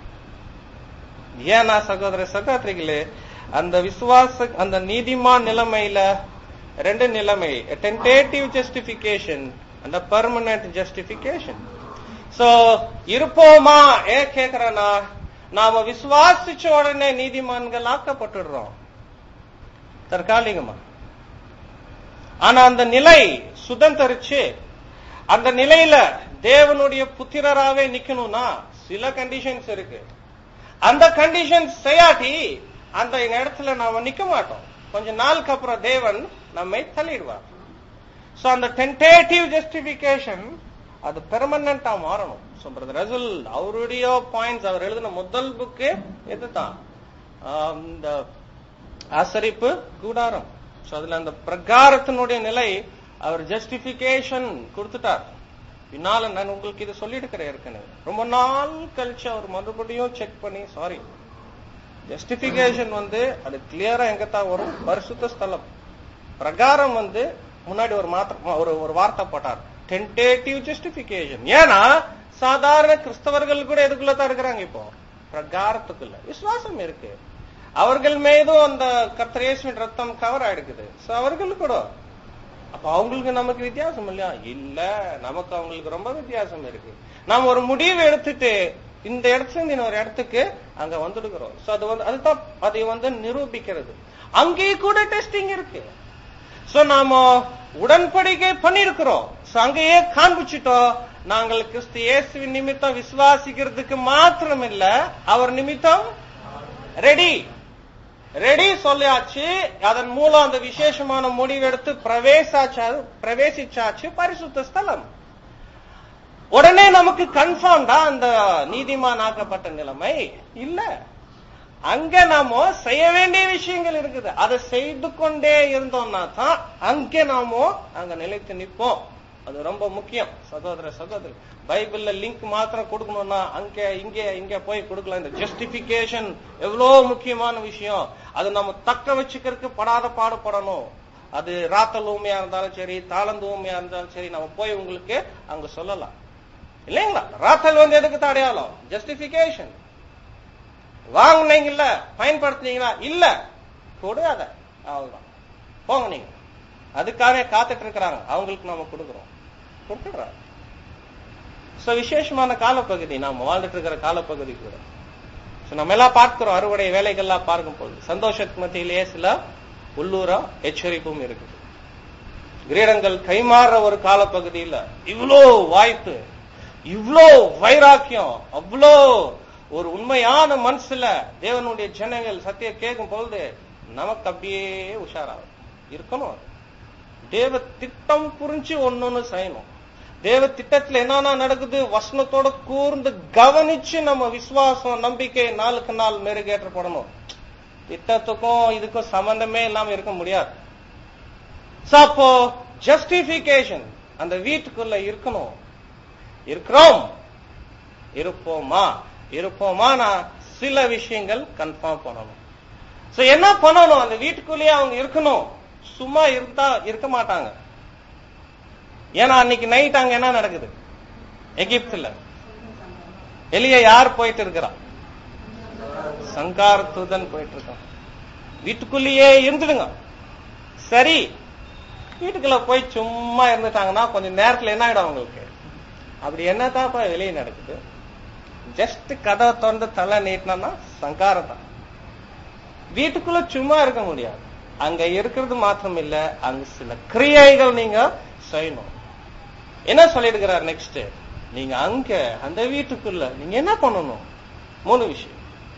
ஏன்னா சகோதர சகோதரிகளே அந்த விசுவாச அந்த நீதிமான் நிலைமையில ரெண்டு நிலைமை டென்டேட்டிவ் ஜஸ்டிபிகேஷன் அந்த பர்மனன்ட் ஜஸ்டிபிகேஷன் சோ இருப்போமா ஏன் கேக்குறேன்னா நாம விசுவாசிச்ச உடனே நீதிமான்கள் ஆக்கப்பட்டுடுறோம் தற்காலிகமா ஆனா அந்த நிலை சுதந்திரிச்சு அந்த நிலையில தேவனுடைய புத்திரராவே நிக்கணும்னா சில கண்டிஷன்ஸ் இருக்கு அந்த கண்டிஷன்ஸ் செய்யாட்டி அந்த இடத்துல நாம நிக்க மாட்டோம் கொஞ்ச நாளுக்கு அப்புறம் தேவன் நம்மை தள்ளிடுவார் சோ அந்த டென்டேட்டிவ் ஜஸ்டிபிகேஷன் அது பெர்மனண்டா மாறணும் சோ பிரதர் ரசுல் அவருடைய பாயிண்ட்ஸ் அவர் எழுதின முதல் புக்கு இதுதான் ஆஹ் இந்த ஆசரிப்பு கூடாரம் சோ அதுல அந்த பிரகாரத்தினுடைய நிலை அவர் ஜஸ்டிபிகேஷன் கொடுத்துட்டார் பின்னால நான் உங்களுக்கு இதை சொல்லியிருக்கிறேன் ஏற்கனவே ரொம்ப நாள் கழிச்சு அவர் மறுபடியும் செக் பண்ணி சாரி ஜஸ்டிபிகேஷன் வந்து அது கிளியரா எங்கத்தான் வரும் பரிசுத்த ஸ்தலம் பிரகாரம் வந்து முன்னாடி ஒரு மாத்திர ஒரு ஒரு வார்த்தை போட்டார் டென்டேட்டிவ் ஜஸ்டிபிகேஷன் ஏன்னா சாதாரண கிறிஸ்தவர்கள் கூட எதுக்குள்ள தான் இருக்கிறாங்க இப்போ பிரகாரத்துக்குள்ள விசுவாசம் இருக்கு அவர்கள் மீதும் அந்த கர்த்தரேஸ்வன் ரத்தம் கவர் ஆயிடுக்குது சோ அவர்கள் கூட அப்ப அவங்களுக்கு நமக்கு வித்தியாசம் இல்லையா இல்ல நமக்கு அவங்களுக்கு ரொம்ப வித்தியாசம் இருக்கு நாம ஒரு முடிவு எடுத்துட்டு இந்த இடத்துல இருந்து இன்னொரு இடத்துக்கு அங்க வந்துடுகிறோம் சோ அது வந்து அதுதான் அதை வந்து நிரூபிக்கிறது அங்கேயும் கூட டெஸ்டிங் இருக்கு சோ நாம உடன்படிக்கை பண்ணிருக்கிறோம் சோ அங்கேயே காண்பிச்சிட்டோம் நாங்கள் கிறிஸ்து இயேசுவின் நிமித்தம் விசுவாசிக்கிறதுக்கு மாத்திரம் இல்ல அவர் நிமித்தம் ரெடி ரெடி சொல்லியாச்சு அதன் மூலம் அந்த விசேஷமான முடிவெடுத்து பிரவேசாச்சா பிரவேசிச்சாச்சு பரிசுத்த ஸ்தலம் உடனே நமக்கு கன்ஃபார்ம்டா அந்த நீதிமான் ஆக்கப்பட்ட நிலைமை இல்ல அங்க நாம செய்ய வேண்டிய விஷயங்கள் இருக்குது அதை செய்து கொண்டே இருந்தோம்னா தான் அங்கே நாம அங்க நிலைத்து நிற்போம் அது ரொம்ப முக்கியம் சகோதர சகோதரி பைபிள்ல லிங்க் மாத்திரம் கொடுக்கணும்னா அங்க இங்க இங்க போய் கொடுக்கலாம் இந்த ஜஸ்டிபிகேஷன் எவ்வளவு முக்கியமான விஷயம் அது நம்ம தக்க வச்சுக்கிறதுக்கு படாத பாடுபடணும் அது ராத்தல் ஊமையா இருந்தாலும் சரி தாளந்து ஊமையா இருந்தாலும் சரி நம்ம போய் உங்களுக்கு அங்க சொல்லலாம் இல்லைங்களா ராத்தல் வந்து எதுக்கு தடையாளம் ஜஸ்டிபிகேஷன் வாங்குனீங்கல்ல பயன்படுத்துனீங்களா இல்ல கொடு அத அவ்வளவுதான் போங்க நீங்க அதுக்காக காத்துட்டு இருக்கிறாங்க அவங்களுக்கு நாம கொடுக்குறோம் கொடுத்துடுறாங்க சோ விசேஷமான காலப்பகுதி நாம வாழ்ந்துட்டு இருக்கிற காலப்பகுதி கூட சோ நம்ம எல்லாம் பார்க்கிறோம் அறுவடை வேலைகள்லாம் பார்க்கும் போது சந்தோஷத்து மத்தியிலேயே சில உள்ளூர எச்சரிப்பும் இருக்குது கிரீடங்கள் கைமாறுற ஒரு காலப்பகுதியில இவ்வளோ வாய்ப்பு இவ்வளோ வைராக்கியம் அவ்வளோ ஒரு உண்மையான மனசுல தேவனுடைய ஜனங்கள் சத்திய கேட்கும் பொழுது நமக்கு அப்படியே உஷாராகும் இருக்கணும் தேவ திட்டம் புரிஞ்சு ஒன்னொன்னு செய்யணும் தேவ திட்டத்துல என்னென்ன நடக்குது வசனத்தோட கூர்ந்து கவனிச்சு நம்ம விசுவாசம் நம்பிக்கை நாளுக்கு நாள் மெருகேற்றப்படணும் திட்டத்துக்கும் இதுக்கும் சம்பந்தமே இல்லாம இருக்க முடியாது So, அப்போ ஜஸ்டிபிகேஷன் அந்த வீட்டுக்குள்ள இருக்கணும் இருக்கிறோம் இருப்போமா இருப்போமானா சில விஷயங்கள் கன்ஃபார்ம் பண்ணணும் சோ என்ன பண்ணணும் அந்த வீட்டுக்குள்ளேயே அவங்க இருக்கணும் சும்மா இருந்தா இருக்க மாட்டாங்க ஏன்னா அன்னைக்கு நைட் அங்க என்ன நடக்குது எகிப்துல வெளிய யார் போயிட்டு இருக்கிறா சங்கார தூதன் போயிட்டு இருக்கான் வீட்டுக்குள்ளேயே இருந்துடுங்க சரி வீட்டுக்குள்ள போய் சும்மா இருந்துட்டாங்கன்னா கொஞ்சம் நேரத்துல என்ன ஆயிடும் அவங்களுக்கு அப்படி என்னதான்ப்பா வெளியே நடக்குது ஜஸ்ட் கதவை திறந்து தலை நீட்டினா சங்காரம் தான் வீட்டுக்குள்ள சும்மா இருக்க முடியாது அங்க இருக்கிறது மாத்திரம் இல்ல அங்க சில கிரியைகள் நீங்க செய்யணும் என்ன சொல்லிடுகிறார் நெக்ஸ்ட் நீங்க அங்க அந்த வீட்டுக்குள்ள நீங்க என்ன பண்ணணும் மூணு விஷயம்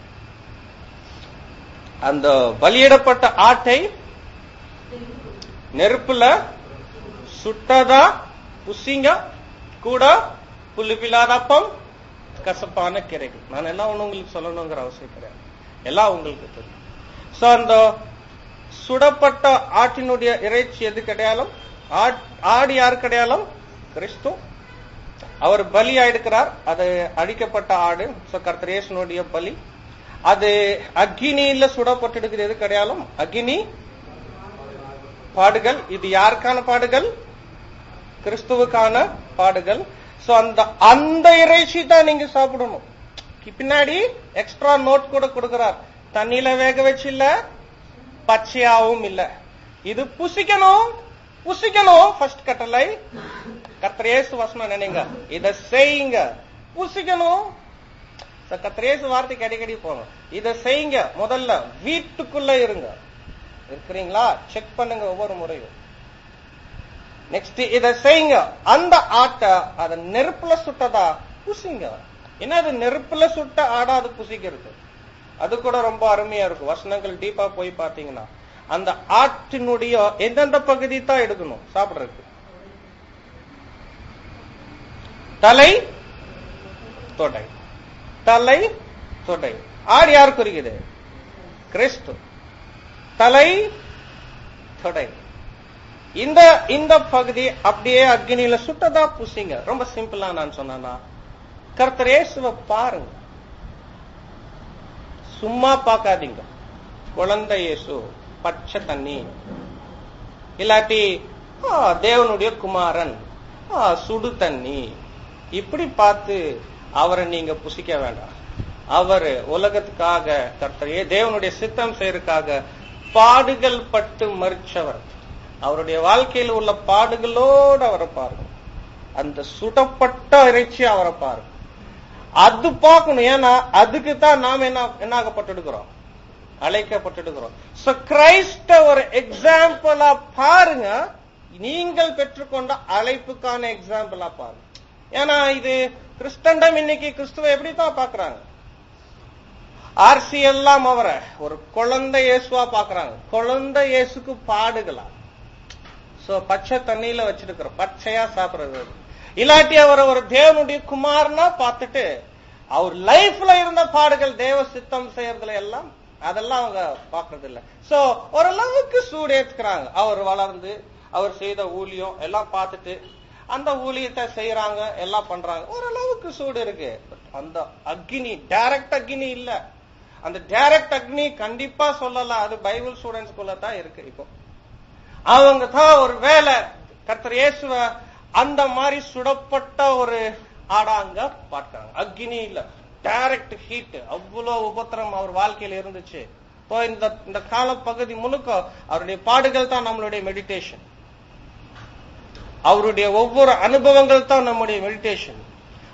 அந்த பலியிடப்பட்ட ஆட்டை நெருப்புல சுட்டதா புசிங்க கூட புல்லுபில்லாதப்பம் கசப்பான கிரைகள் நான் எல்லாம் ஒண்ணு உங்களுக்கு சொல்லணுங்கிற அவசியம் கிடையாது எல்லாம் உங்களுக்கு தெரியும் சோ அந்த சுடப்பட்ட ஆட்டினுடைய இறைச்சி எது கிடையாலும் ஆடு யார் கிடையாலும் கிறிஸ்து அவர் பலி எடுக்கிறார் அது அடிக்கப்பட்ட ஆடு சோ கர்த்தரேசனுடைய பலி அது அக்னியில சுடப்பட்டிருக்கிறது எது கிடையாலும் அக்னி பாடுகள் இது யாருக்கான பாடுகள் கிறிஸ்துவுக்கான பாடுகள் சோ அந்த அந்த இறைச்சி தான் நீங்க சாப்பிடணும் பின்னாடி எக்ஸ்ட்ரா நோட் கூட கொடுக்கிறார் தண்ணியில வேக வச்சு இல்ல பச்சையாவும் இல்ல இது புசிக்கணும் புசிக்கணும் ஃபர்ஸ்ட் கட்டளை கத்திரேசு வசனம் நினைங்க இத செய்யுங்க புசிக்கணும் கத்திரேசு வார்த்தைக்கு அடிக்கடி போகணும் இத செய்யுங்க முதல்ல வீட்டுக்குள்ள இருங்க இருக்கிறீங்களா செக் பண்ணுங்க ஒவ்வொரு முறையும் நெக்ஸ்ட் இத செய்யுங்க அந்த ஆட்டை அத நெருப்புல சுட்டதா புசிங்க என்ன அது நெருப்புல சுட்ட ஆடா அது புசிக்கிறது அது கூட ரொம்ப அருமையா இருக்கும் வசனங்கள் டீப்பா போய் பாத்தீங்கன்னா அந்த ஆட்டினுடைய எந்தெந்த பகுதி தான் எடுக்கணும் சாப்பிடுறதுக்கு தலை தொடை தலை தொடை ஆடு யார் குறிக்குது கிறிஸ்து தலை தொடை இந்த இந்த பகுதி அப்படியே அக்னியில சுட்டதா புசிங்க ரொம்ப சிம்பிளா நான் சொன்னா கர்த்தரேசுவ பாருங்க சும்மா பார்க்காதீங்க குழந்தை இயேசு பச்சை தண்ணி இல்லாட்டி ஆ, தேவனுடைய குமாரன் ஆ, சுடு தண்ணி இப்படி பார்த்து அவரை நீங்க புசிக்க வேண்டாம் அவர் உலகத்துக்காக கர்த்தரையே தேவனுடைய சித்தம் செய்யறதுக்காக பாடுகள் பட்டு மறிச்சவர் அவருடைய வாழ்க்கையில் உள்ள பாடுகளோடு அவரை பாருங்க அந்த சுடப்பட்ட இறைச்சி அவரை பாருங்க அது பார்க்கணும் ஏன்னா அதுக்கு தான் நாம் என்ன என்னாகப்பட்டிருக்கிறோம் அழைக்கப்பட்டிருக்கிறோம் சோ கிரைஸ்ட ஒரு எக்ஸாம்பிளா பாருங்க நீங்கள் பெற்றுக்கொண்ட அழைப்புக்கான எக்ஸாம்பிளா பாருங்க ஏன்னா இது கிறிஸ்தண்டம் இன்னைக்கு கிறிஸ்துவ எப்படி தான் பாக்குறாங்க ஆர்சி எல்லாம் அவரை ஒரு குழந்தை இயேசுவா பாக்குறாங்க குழந்தை இயேசுக்கு பாடுகளா சோ பச்சை தண்ணியில வச்சிருக்கிறோம் பச்சையா சாப்பிடுறது இல்லாட்டி அவரை ஒரு தேவனுடைய குமாரனா பார்த்துட்டு அவர் லைஃப்ல இருந்த பாடுகள் தேவ சித்தம் செய்யறதுல எல்லாம் அதெல்லாம் அவங்க பாக்குறது இல்ல சோ ஓரளவுக்கு சூடு ஏத்துக்கிறாங்க அவர் வளர்ந்து அவர் செய்த ஊழியம் எல்லாம் பார்த்துட்டு அந்த ஊழியத்தை செய்யறாங்க எல்லாம் பண்றாங்க ஓரளவுக்கு சூடு இருக்கு But அந்த அக்னி டைரக்ட் அக்னி இல்ல அந்த டைரக்ட் அக்னி கண்டிப்பா சொல்லலாம் அது பைபிள் ஸ்டூடெண்ட்ஸ்குள்ள தான் இருக்கு இப்போ அவங்க தான் ஒரு வேலை கர்த்தர் இயேசுவ அந்த மாதிரி சுடப்பட்ட ஒரு ஆடாங்க பார்க்கறாங்க அக்னி இல்ல டைரக்ட் ஹீட் அவ்வளவு உபத்திரம் அவர் வாழ்க்கையில இருந்துச்சு இப்போ இந்த இந்த கால பகுதி முழுக்க அவருடைய பாடுகள் தான் நம்மளுடைய மெடிடேஷன் அவருடைய ஒவ்வொரு அனுபவங்கள் தான் நம்முடைய மெடிடேஷன்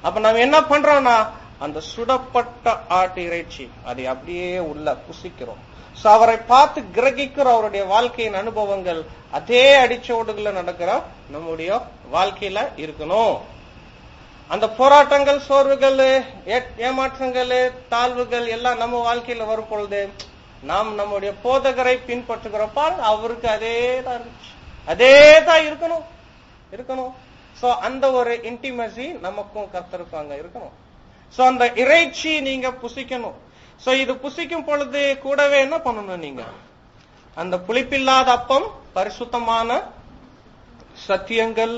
அப்ப நம்ம என்ன பண்றோம்னா அந்த சுடப்பட்ட ஆட்டு இறைச்சி அதை அப்படியே உள்ள புசிக்கிறோம் சோ அவரை பார்த்து கிரகிக்கிற அவருடைய வாழ்க்கையின் அனுபவங்கள் அதே அடிச்சோடுகள நடக்கிற நம்முடைய வாழ்க்கையில இருக்கணும் அந்த போராட்டங்கள் சோர்வுகள் ஏ- ஏமாற்றங்கள் தாழ்வுகள் எல்லாம் நம்ம வாழ்க்கையில வரும் பொழுது நாம் நம்முடைய போதகரை பின்பற்றுகிறப்ப அவருக்கு அதே தான் இருந்துச்சு அதே தான் இருக்கணும் இருக்கணும் சோ அந்த ஒரு இன்டிமசி நமக்கும் கர்த்தருக்கும் அங்க இருக்கணும் சோ அந்த இறைச்சி நீங்க புசிக்கணும் சோ இது புசிக்கும் பொழுது கூடவே என்ன பண்ணணும் நீங்க அந்த புளிப்பில்லாத அப்பம் பரிசுத்தமான சத்தியங்கள்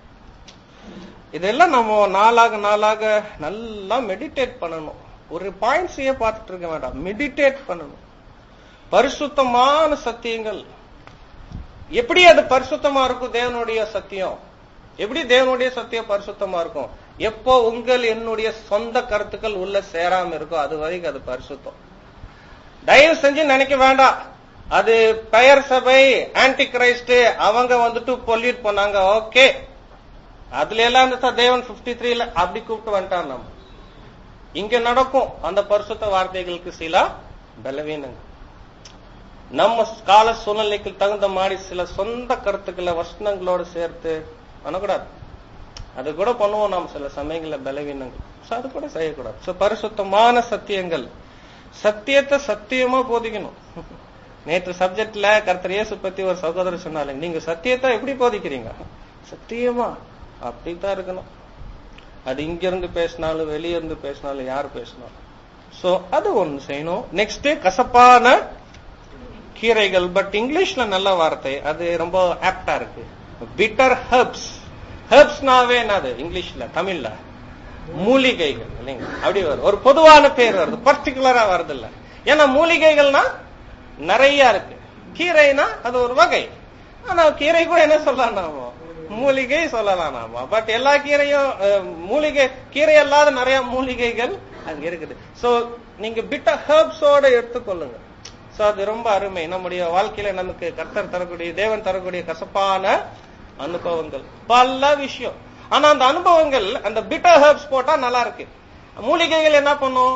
இதெல்லாம் நம்ம நாளாக நாளாக நல்லா மெடிடேட் பண்ணணும் ஒரு பாயிண்ட்ஸையே பார்த்துட்டு இருக்க வேண்டாம் மெடிடேட் பண்ணணும் பரிசுத்தமான சத்தியங்கள் எப்படி அது பரிசுத்தமா இருக்கும் தேவனுடைய சத்தியம் எப்படி தேவனுடைய சத்தியம் பரிசுத்தமா இருக்கும் எப்போ உங்கள் என்னுடைய சொந்த கருத்துக்கள் உள்ள சேராம இருக்கோ அது வரைக்கும் அது பரிசுத்தம் தயவு செஞ்சு நினைக்க வேண்டாம் அது பெயர் சபை ஆன்டி கிரைஸ்ட் அவங்க வந்துட்டு பொல்யூட் பண்ணாங்க ஓகே அதுல எல்லாம் இருந்துச்சா தேவன் 53 த்ரீல அப்படி கூப்பிட்டு வந்துட்டார் நம்ம இங்க நடக்கும் அந்த பரிசுத்த வார்த்தைகளுக்கு சில பலவீனங்கள் நம்ம கால சூழ்நிலைக்கு தகுந்த மாதிரி சில சொந்த கருத்துக்களை வசனங்களோடு சேர்த்து பண்ணக்கூடாது அது கூட பண்ணுவோம் நாம் சில சமயங்கள்ல பலவீனங்கள் So அது கூட செய்யக்கூடாது So பரிசுத்தமான சத்தியங்கள் சத்தியத்தை சத்தியமா போதிக்கணும் நேற்று சப்ஜெக்ட்ல கர்த்தர் இயேசு பத்தி ஒரு சகோதரர் சொன்னாலே நீங்க சத்தியத்தை எப்படி போதிக்கிறீங்க சத்தியமா அப்படித்தான் இருக்கணும் அது இங்க இருந்து பேசினாலும் வெளிய இருந்து பேசினாலும் யார் பேசினாலும் சோ அது ஒண்ணு செய்யணும் நெக்ஸ்ட் கசப்பான கீரைகள் பட் இங்கிலீஷ்ல நல்ல வார்த்தை அது ரொம்ப ஆப்டா இருக்கு பிட்டர் ஹெர்ப்ஸ் ஹெர்ப்ஸ்னாவே என்னது இங்கிலீஷ்ல தமிழ்ல மூலிகைகள் இல்லைங்க அப்படி வரும் ஒரு பொதுவான பேர் வருது பர்டிகுலரா வருது இல்ல ஏன்னா மூலிகைகள்னா நிறைய இருக்கு கீரைனா அது ஒரு வகை ஆனா கீரை கூட என்ன சொல்லலாம் நாம மூலிகை சொல்லலாம் நாம பட் எல்லா கீரையும் அஹ், மூலிகை கீரை அல்லாத நிறைய மூலிகைகள் அங்க இருக்குது சோ நீங்க பிட்ட ஹெர்ப்ஸோட எடுத்துக்கொள்ளுங்க சோ அது ரொம்ப அருமை நம்முடைய வாழ்க்கையில நமக்கு கர்த்தர் தரக்கூடிய தேவன் தரக்கூடிய கசப்பான அனுபவங்கள் பல விஷயம் ஆனா அந்த அனுபவங்கள் அந்த பிட்டர் ஹெர்ப்ஸ் போட்டா நல்லா இருக்கு மூலிகைகள் என்ன பண்ணும்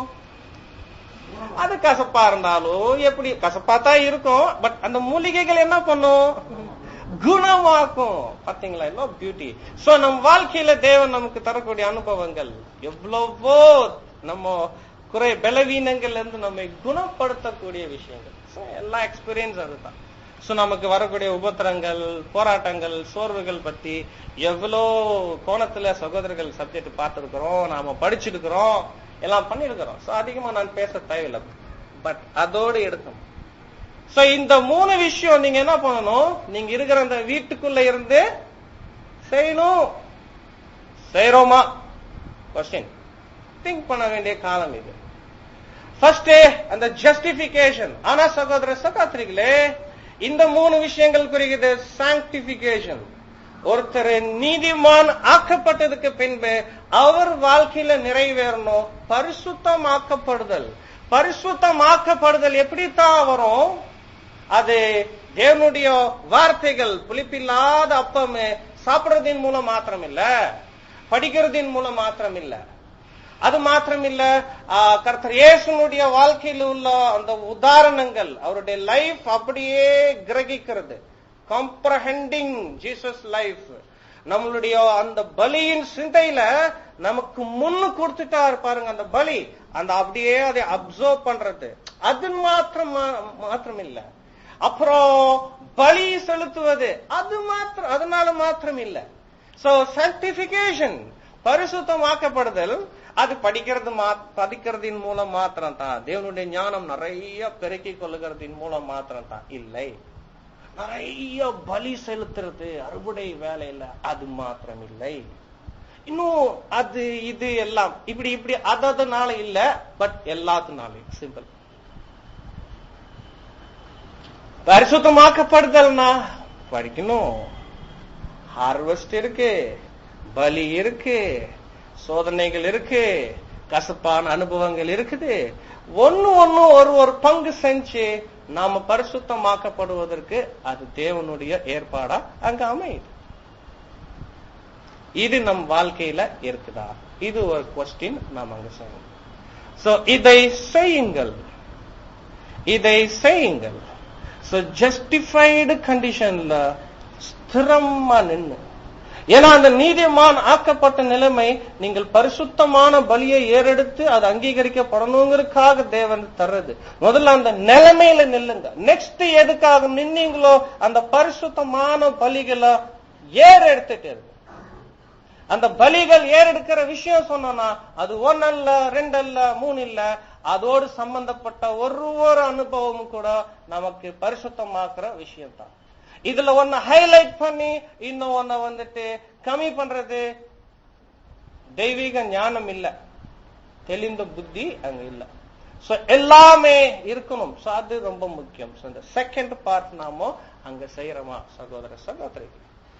அது கசப்பா இருந்தாலும் எப்படி கசப்பா தான் இருக்கும் பட் அந்த மூலிகைகள் என்ன பண்ணும் குணமாக்கும் பாத்தீங்களா எல்லாம் பியூட்டி சோ நம் வாழ்க்கையில தேவன் நமக்கு தரக்கூடிய அனுபவங்கள் எவ்வளவோ நம்ம குறை பலவீனங்கள்ல இருந்து நம்மை குணப்படுத்தக்கூடிய விஷயங்கள் So, எல்லா எக்ஸ்பீரியன்ஸ் அதுதான் சோ நமக்கு வரக்கூடிய உபத்திரங்கள் போராட்டங்கள் சோர்வுகள் பத்தி எவ்வளோ கோணத்துல சகோதரர்கள் சப்ஜெக்ட் பார்த்திருக்கிறோம் நாம படிச்சிருக்கிறோம் எல்லாம் பண்ணிருக்கிறோம் சோ அதிகமா நான் பேச தேவையில்லை பட் அதோடு எடுக்கணும் சோ இந்த மூணு விஷயம் நீங்க என்ன பண்ணணும் நீங்க இருக்கிற அந்த வீட்டுக்குள்ள இருந்து செய்யணும் செய்யறோமா கொஸ்டின் திங்க் பண்ண வேண்டிய காலம் இது ஃபர்ஸ்ட் அந்த ஜஸ்டிபிகேஷன் ஆனா சகோதர சகோதரிகளே இந்த மூணு விஷயங்கள் குறிக்கிறது சாங்டிபிகேஷன் ஒருத்தர் நீதிமான் ஆக்கப்பட்டதுக்கு பின்பு அவர் வாழ்க்கையில நிறைவேறணும் பரிசுத்தமாக்கப்படுதல் பரிசுத்தமாக்கப்படுதல் எப்படித்தான் வரும் அது தேவனுடைய வார்த்தைகள் புளிப்பில்லாத அப்பமே சாப்பிடுறதின் மூலம் மாத்திரம் இல்ல படிக்கிறதின் மூலம் மாத்திரம் இல்ல அது மாத்திரம் இல்ல ஆ, கர்த்தர் இயேசுனுடைய வாழ்க்கையில் உள்ள அந்த உதாரணங்கள் அவருடைய லைஃப் அப்படியே கிரகிக்கிறது காம்ப்ரஹெண்டிங் ஜீசஸ் லைஃப் நம்மளுடைய அந்த பலியின் சிந்தையில நமக்கு முன்னு கொடுத்துட்டாரு பாருங்க அந்த பலி அந்த அப்படியே அதை அப்சர்வ் பண்றது அது மாத்திரம் மா- மாத்திரம் இல்ல அப்புறம் பலி செலுத்துவது அது மாத்திரம் அதனால மாத்திரம் இல்ல சோ சர்டிபிகேஷன் பரிசுத்தமாக்கப்படுதல் அது படிக்கிறது மா- படிக்கிறதின் மூலம் மாத்திரம் தான் தேவனுடைய ஞானம் நிறைய பெருக்கிக் கொள்ளுகிறதின் மூலம் மாத்திரம் தான் இல்லை நிறைய பலி செலுத்துறது அறுவடை வேலையில அது மாத்திரம் இல்லை இன்னும் அது இது எல்லாம் இப்படி இப்படி அதனால இல்ல பட் எல்லாத்துனாலையும் சிம்பிள் பரிசுத்தமாக்கப்படுதல்னா படிக்கணும் ஹார்வெஸ்ட் இருக்கு பலி இருக்கு சோதனைகள் இருக்கு கசப்பான அனுபவங்கள் இருக்குது ஒண்ணு ஒண்ணு ஒரு ஒரு பங்கு செஞ்சு நாம பரிசுத்தமாக்கப்படுவதற்கு அது தேவனுடைய ஏற்பாடா அங்க அமையுது இது நம் வாழ்க்கையில இருக்குதா இது ஒரு கொஸ்டின் நாம் அங்க செய்யணும் சோ இதை செய்யுங்கள் இதை செய்யுங்கள் சோ ஜஸ்டிஃபைடு கண்டிஷன்ல ஸ்திரமா நின்னு ஏன்னா அந்த நீதிமான் ஆக்கப்பட்ட நிலைமை நீங்கள் பரிசுத்தமான பலியை ஏறெடுத்து அது அங்கீகரிக்கப்படணுங்கிறதுக்காக தேவன் தர்றது முதல்ல அந்த நிலைமையில நில்லுங்க நெக்ஸ்ட் எதுக்காக நின்னீங்களோ அந்த பரிசுத்தமான பலிகளை ஏறெடுத்துட்டு இருங்க அந்த பலிகள் ஏறெடுக்கிற விஷயம் சொன்னோம்னா அது ஒன்னல்ல ரெண்டல்ல மூணு இல்ல அதோடு சம்பந்தப்பட்ட ஒரு ஒரு அனுபவமும் கூட நமக்கு பரிசுத்தமாக்குற விஷயம் தான் இதுல ஒன்ன ஹைலைட் பண்ணி இன்னும் ஒன்ன வந்துட்டு கம்மி பண்றது தெய்வீக ஞானம் இல்ல தெளிந்த புத்தி அங்க இல்ல சோ எல்லாமே இருக்கணும் சோ அது ரொம்ப முக்கியம் சோ இந்த செகண்ட் பார்ட் நாமோ அங்க செய்யறோமா சகோதர சகோதரி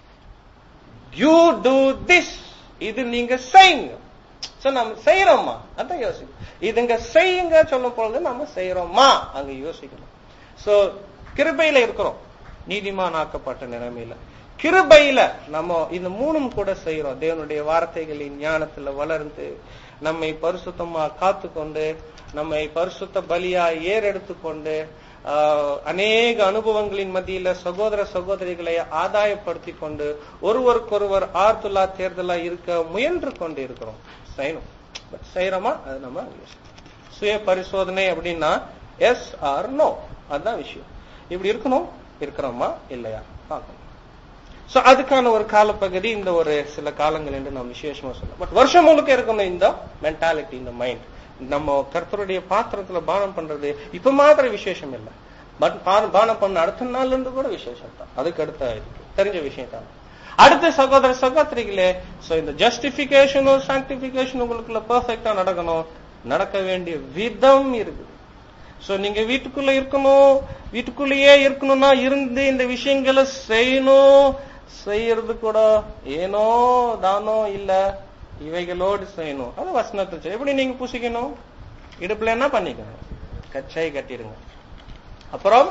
யூ டூ திஸ் இது நீங்க செய்யுங்க சோ நம்ம செய்யறோமா அதான் யோசிக்கணும் இதுங்க செய்யுங்க சொல்லும் பொழுது நம்ம செய்யறோமா அங்க யோசிக்கணும் சோ கிருபையில இருக்கிறோம் நீதிமான் ஆக்கப்பட்ட நிலைமையில கிருபையில நம்ம இந்த மூணும் கூட செய்யறோம் தேவனுடைய வார்த்தைகளின் ஞானத்துல வளர்ந்து நம்மை பரிசுத்தமா காத்து கொண்டு நம்மை பரிசுத்த பலியா ஏறெடுத்து கொண்டு ஆஹ், அநேக அனுபவங்களின் மத்தியில சகோதர சகோதரிகளை ஆதாயப்படுத்தி கொண்டு ஒருவருக்கொருவர் ஆர்துலா தேர்தலா இருக்க முயன்று கொண்டு இருக்கிறோம் செய்யணும் But செய்யறோமா அது நம்ம யோசிக்கணும். சுய பரிசோதனை அப்படின்னா எஸ் ஆர் நோ அதுதான் விஷயம் இப்படி இருக்கணும் இருக்கிறோமா இல்லையா பார்க்கணும் சோ அதுக்கான ஒரு காலப்பகுதி இந்த ஒரு சில காலங்கள் என்று நாம் விசேஷமா சொல்லலாம் பட் வருஷம் முழுக்க இருக்கணும் இந்த மென்டாலிட்டி இந்த மைண்ட் நம்ம கர்த்தருடைய பாத்திரத்துல பானம் பண்றது இப்ப மாத்திர விசேஷம் இல்ல பட் பா- பானம் பண்ண அடுத்த நாள்ல இருந்து கூட விசேஷம் தான் அதுக்கு அடுத்த இருக்கு தெரிஞ்ச விஷயம் தான் அடுத்த சகோதர சகோதரிகளே சோ இந்த ஜஸ்டிபிகேஷனும் சாங்டிபிகேஷன் உங்களுக்குள்ள பெர்ஃபெக்டா நடக்கணும் நடக்க வேண்டிய விதம் இருக்குது சோ நீங்க வீட்டுக்குள்ள இருக்கணும் வீட்டுக்குள்ளேயே இருக்கணும்னா இருந்து இந்த விஷயங்களை செய்யணும் செய்யறது கூட ஏனோ தானோ இல்ல இவைகளோடு செய்யணும் அது வசனத்தை செய். எப்படி நீங்க பூசிக்கணும் இடுப்புல என்ன பண்ணிக்கணும் கச்சை கட்டிடுங்க அப்புறம்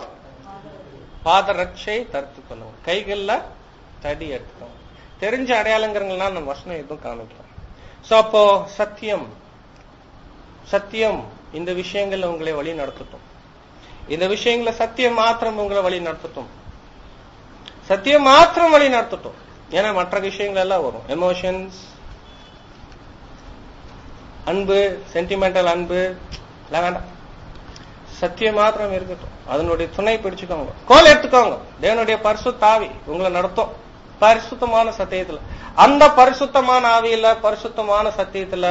பாதரட்சை தடுத்து கொள்ளுங்க கைகள்ல தடி எடுத்துக்கோங்க தெரிஞ்ச அடையாளங்கிறங்களாம் நம்ம வசனம் எதுவும் காமிக்கிறோம் சோ அப்போ சத்தியம் சத்தியம் இந்த விஷயங்கள்ல உங்களை வழி நடத்தட்டும் இந்த விஷயங்கள சத்தியம் மாத்திரம் உங்களை வழி நடத்தட்டும் சத்தியம் மாத்திரம் வழி நடத்தட்டும் ஏன்னா மற்ற விஷயங்கள் எல்லாம் வரும் எமோஷன்ஸ் அன்பு சென்டிமெண்டல் அன்பு எல்லாம் வேண்டாம் சத்தியம் மாத்திரம் இருக்கட்டும் அதனுடைய துணை பிடிச்சுக்கோங்க கோல் எடுத்துக்கோங்க தேவனுடைய பரிசுத்த ஆவி உங்களை நடத்தும் பரிசுத்தமான சத்தியத்துல அந்த பரிசுத்தமான ஆவியில பரிசுத்தமான சத்தியத்துல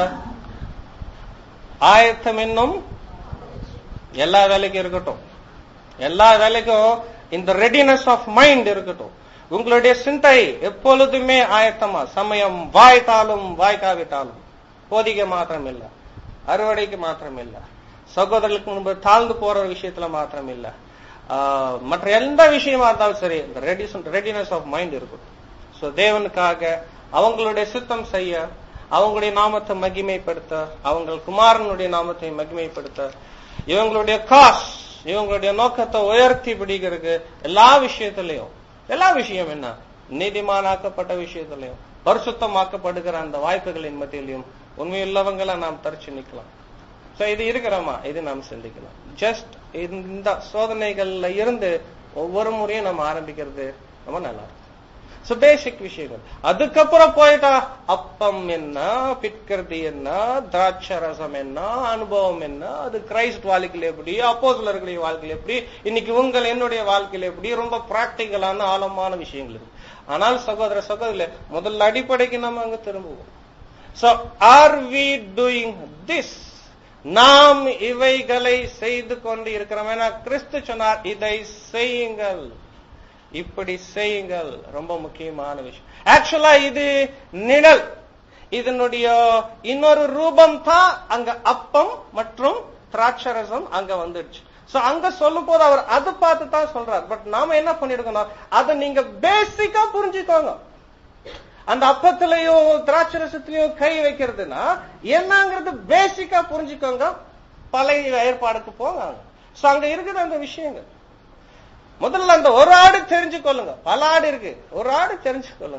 ஆயத்தம் என்னும் எல்லா வேலைக்கும் இருக்கட்டும் எல்லா வேலைக்கும் இந்த ரெடினஸ் ஆஃப் மைண்ட் இருக்கட்டும் உங்களுடைய சிந்தை எப்பொழுதுமே ஆயத்தமா சமயம் வாய்த்தாலும் வாய்க்காவிட்டாலும் போதிக்க மாத்திரம் இல்ல அறுவடைக்கு மாத்திரம் இல்ல சகோதரர்களுக்கு முன்பு தாழ்ந்து போற விஷயத்துல மாத்திரம் இல்ல ஆஹ், மற்ற எந்த விஷயமா இருந்தாலும் சரி இந்த ரெடினஸ் ஆஃப் மைண்ட் இருக்கட்டும் சோ தேவனுக்காக அவங்களுடைய சித்தம் செய்ய அவங்களுடைய நாமத்தை மகிமைப்படுத்த அவங்க குமாரனுடைய நாமத்தை மகிமைப்படுத்த இவங்களுடைய காஸ் இவங்களுடைய நோக்கத்தை உயர்த்தி பிடிக்கிறதுக்கு எல்லா விஷயத்திலையும் எல்லா விஷயம் என்ன நீதிமானாக்கப்பட்ட விஷயத்திலையும் பரிசுத்தமாக்கப்படுகிற அந்த வாய்ப்புகளின் மத்தியிலையும் உண்மையுள்ளவங்களை நாம் தரிச்சு நிக்கலாம் சோ இது இருக்கிறோமா இது நாம் சிந்திக்கலாம் ஜஸ்ட் இந்த சோதனைகள்ல இருந்து ஒவ்வொரு முறையும் நம்ம ஆரம்பிக்கிறது ரொம்ப நல்லா இருக்கும் சோ பேசிக் விஷயங்கள் அதுக்கப்புறம் போயிட்டா அப்பம் என்ன பிட்கர்தி என்ன திராட்சை ரசம் என்ன அனுபவம் என்ன அது கிரைஸ்ட் வாழ்க்கையில எப்படி அப்போஸ்லர்களுடைய வாழ்க்கையில எப்படி இன்னைக்கு உங்கள் என்னுடைய வாழ்க்கையில எப்படி ரொம்ப பிராக்டிக்கலான ஆழமான விஷயங்கள் இருக்கு ஆனால் சகோதர சகோதரில முதல்ல அடிப்படைக்கு நம்ம அங்க திரும்புவோம் so are we doing this நாம் இவைகளை செய்து கொண்டு இருக்கிறோம் ஏன்னா கிறிஸ்து சொன்னார் இதை செய்யுங்கள் இப்படி செய்யுங்கள் ரொம்ப முக்கியமான விஷயம் ஆக்சுவலா இது நிழல் இதனுடைய இன்னொரு ரூபம் தான் அங்க அப்பம் மற்றும் திராட்சரசம் அங்க வந்துடுச்சு சோ அங்க சொல்லும் போது அவர் அதை பார்த்து தான் சொல்றார் பட் நாம என்ன பண்ணிருக்கோம் அதை நீங்க பேசிக்கா புரிஞ்சுக்கோங்க அந்த அப்பத்திலையும் திராட்சரசத்திலையும் கை வைக்கிறதுனா என்னங்கிறது பேசிக்கா புரிஞ்சுக்கோங்க பழைய ஏற்பாடுக்கு போங்க சோ அங்க இருக்குது அந்த விஷயங்கள் முதல்ல அந்த ஒரு ஆடு தெரிஞ்சு கொள்ளுங்க பல ஆடு இருக்கு ஒரு ஆடு தெரிஞ்சு கொள்ளுங்க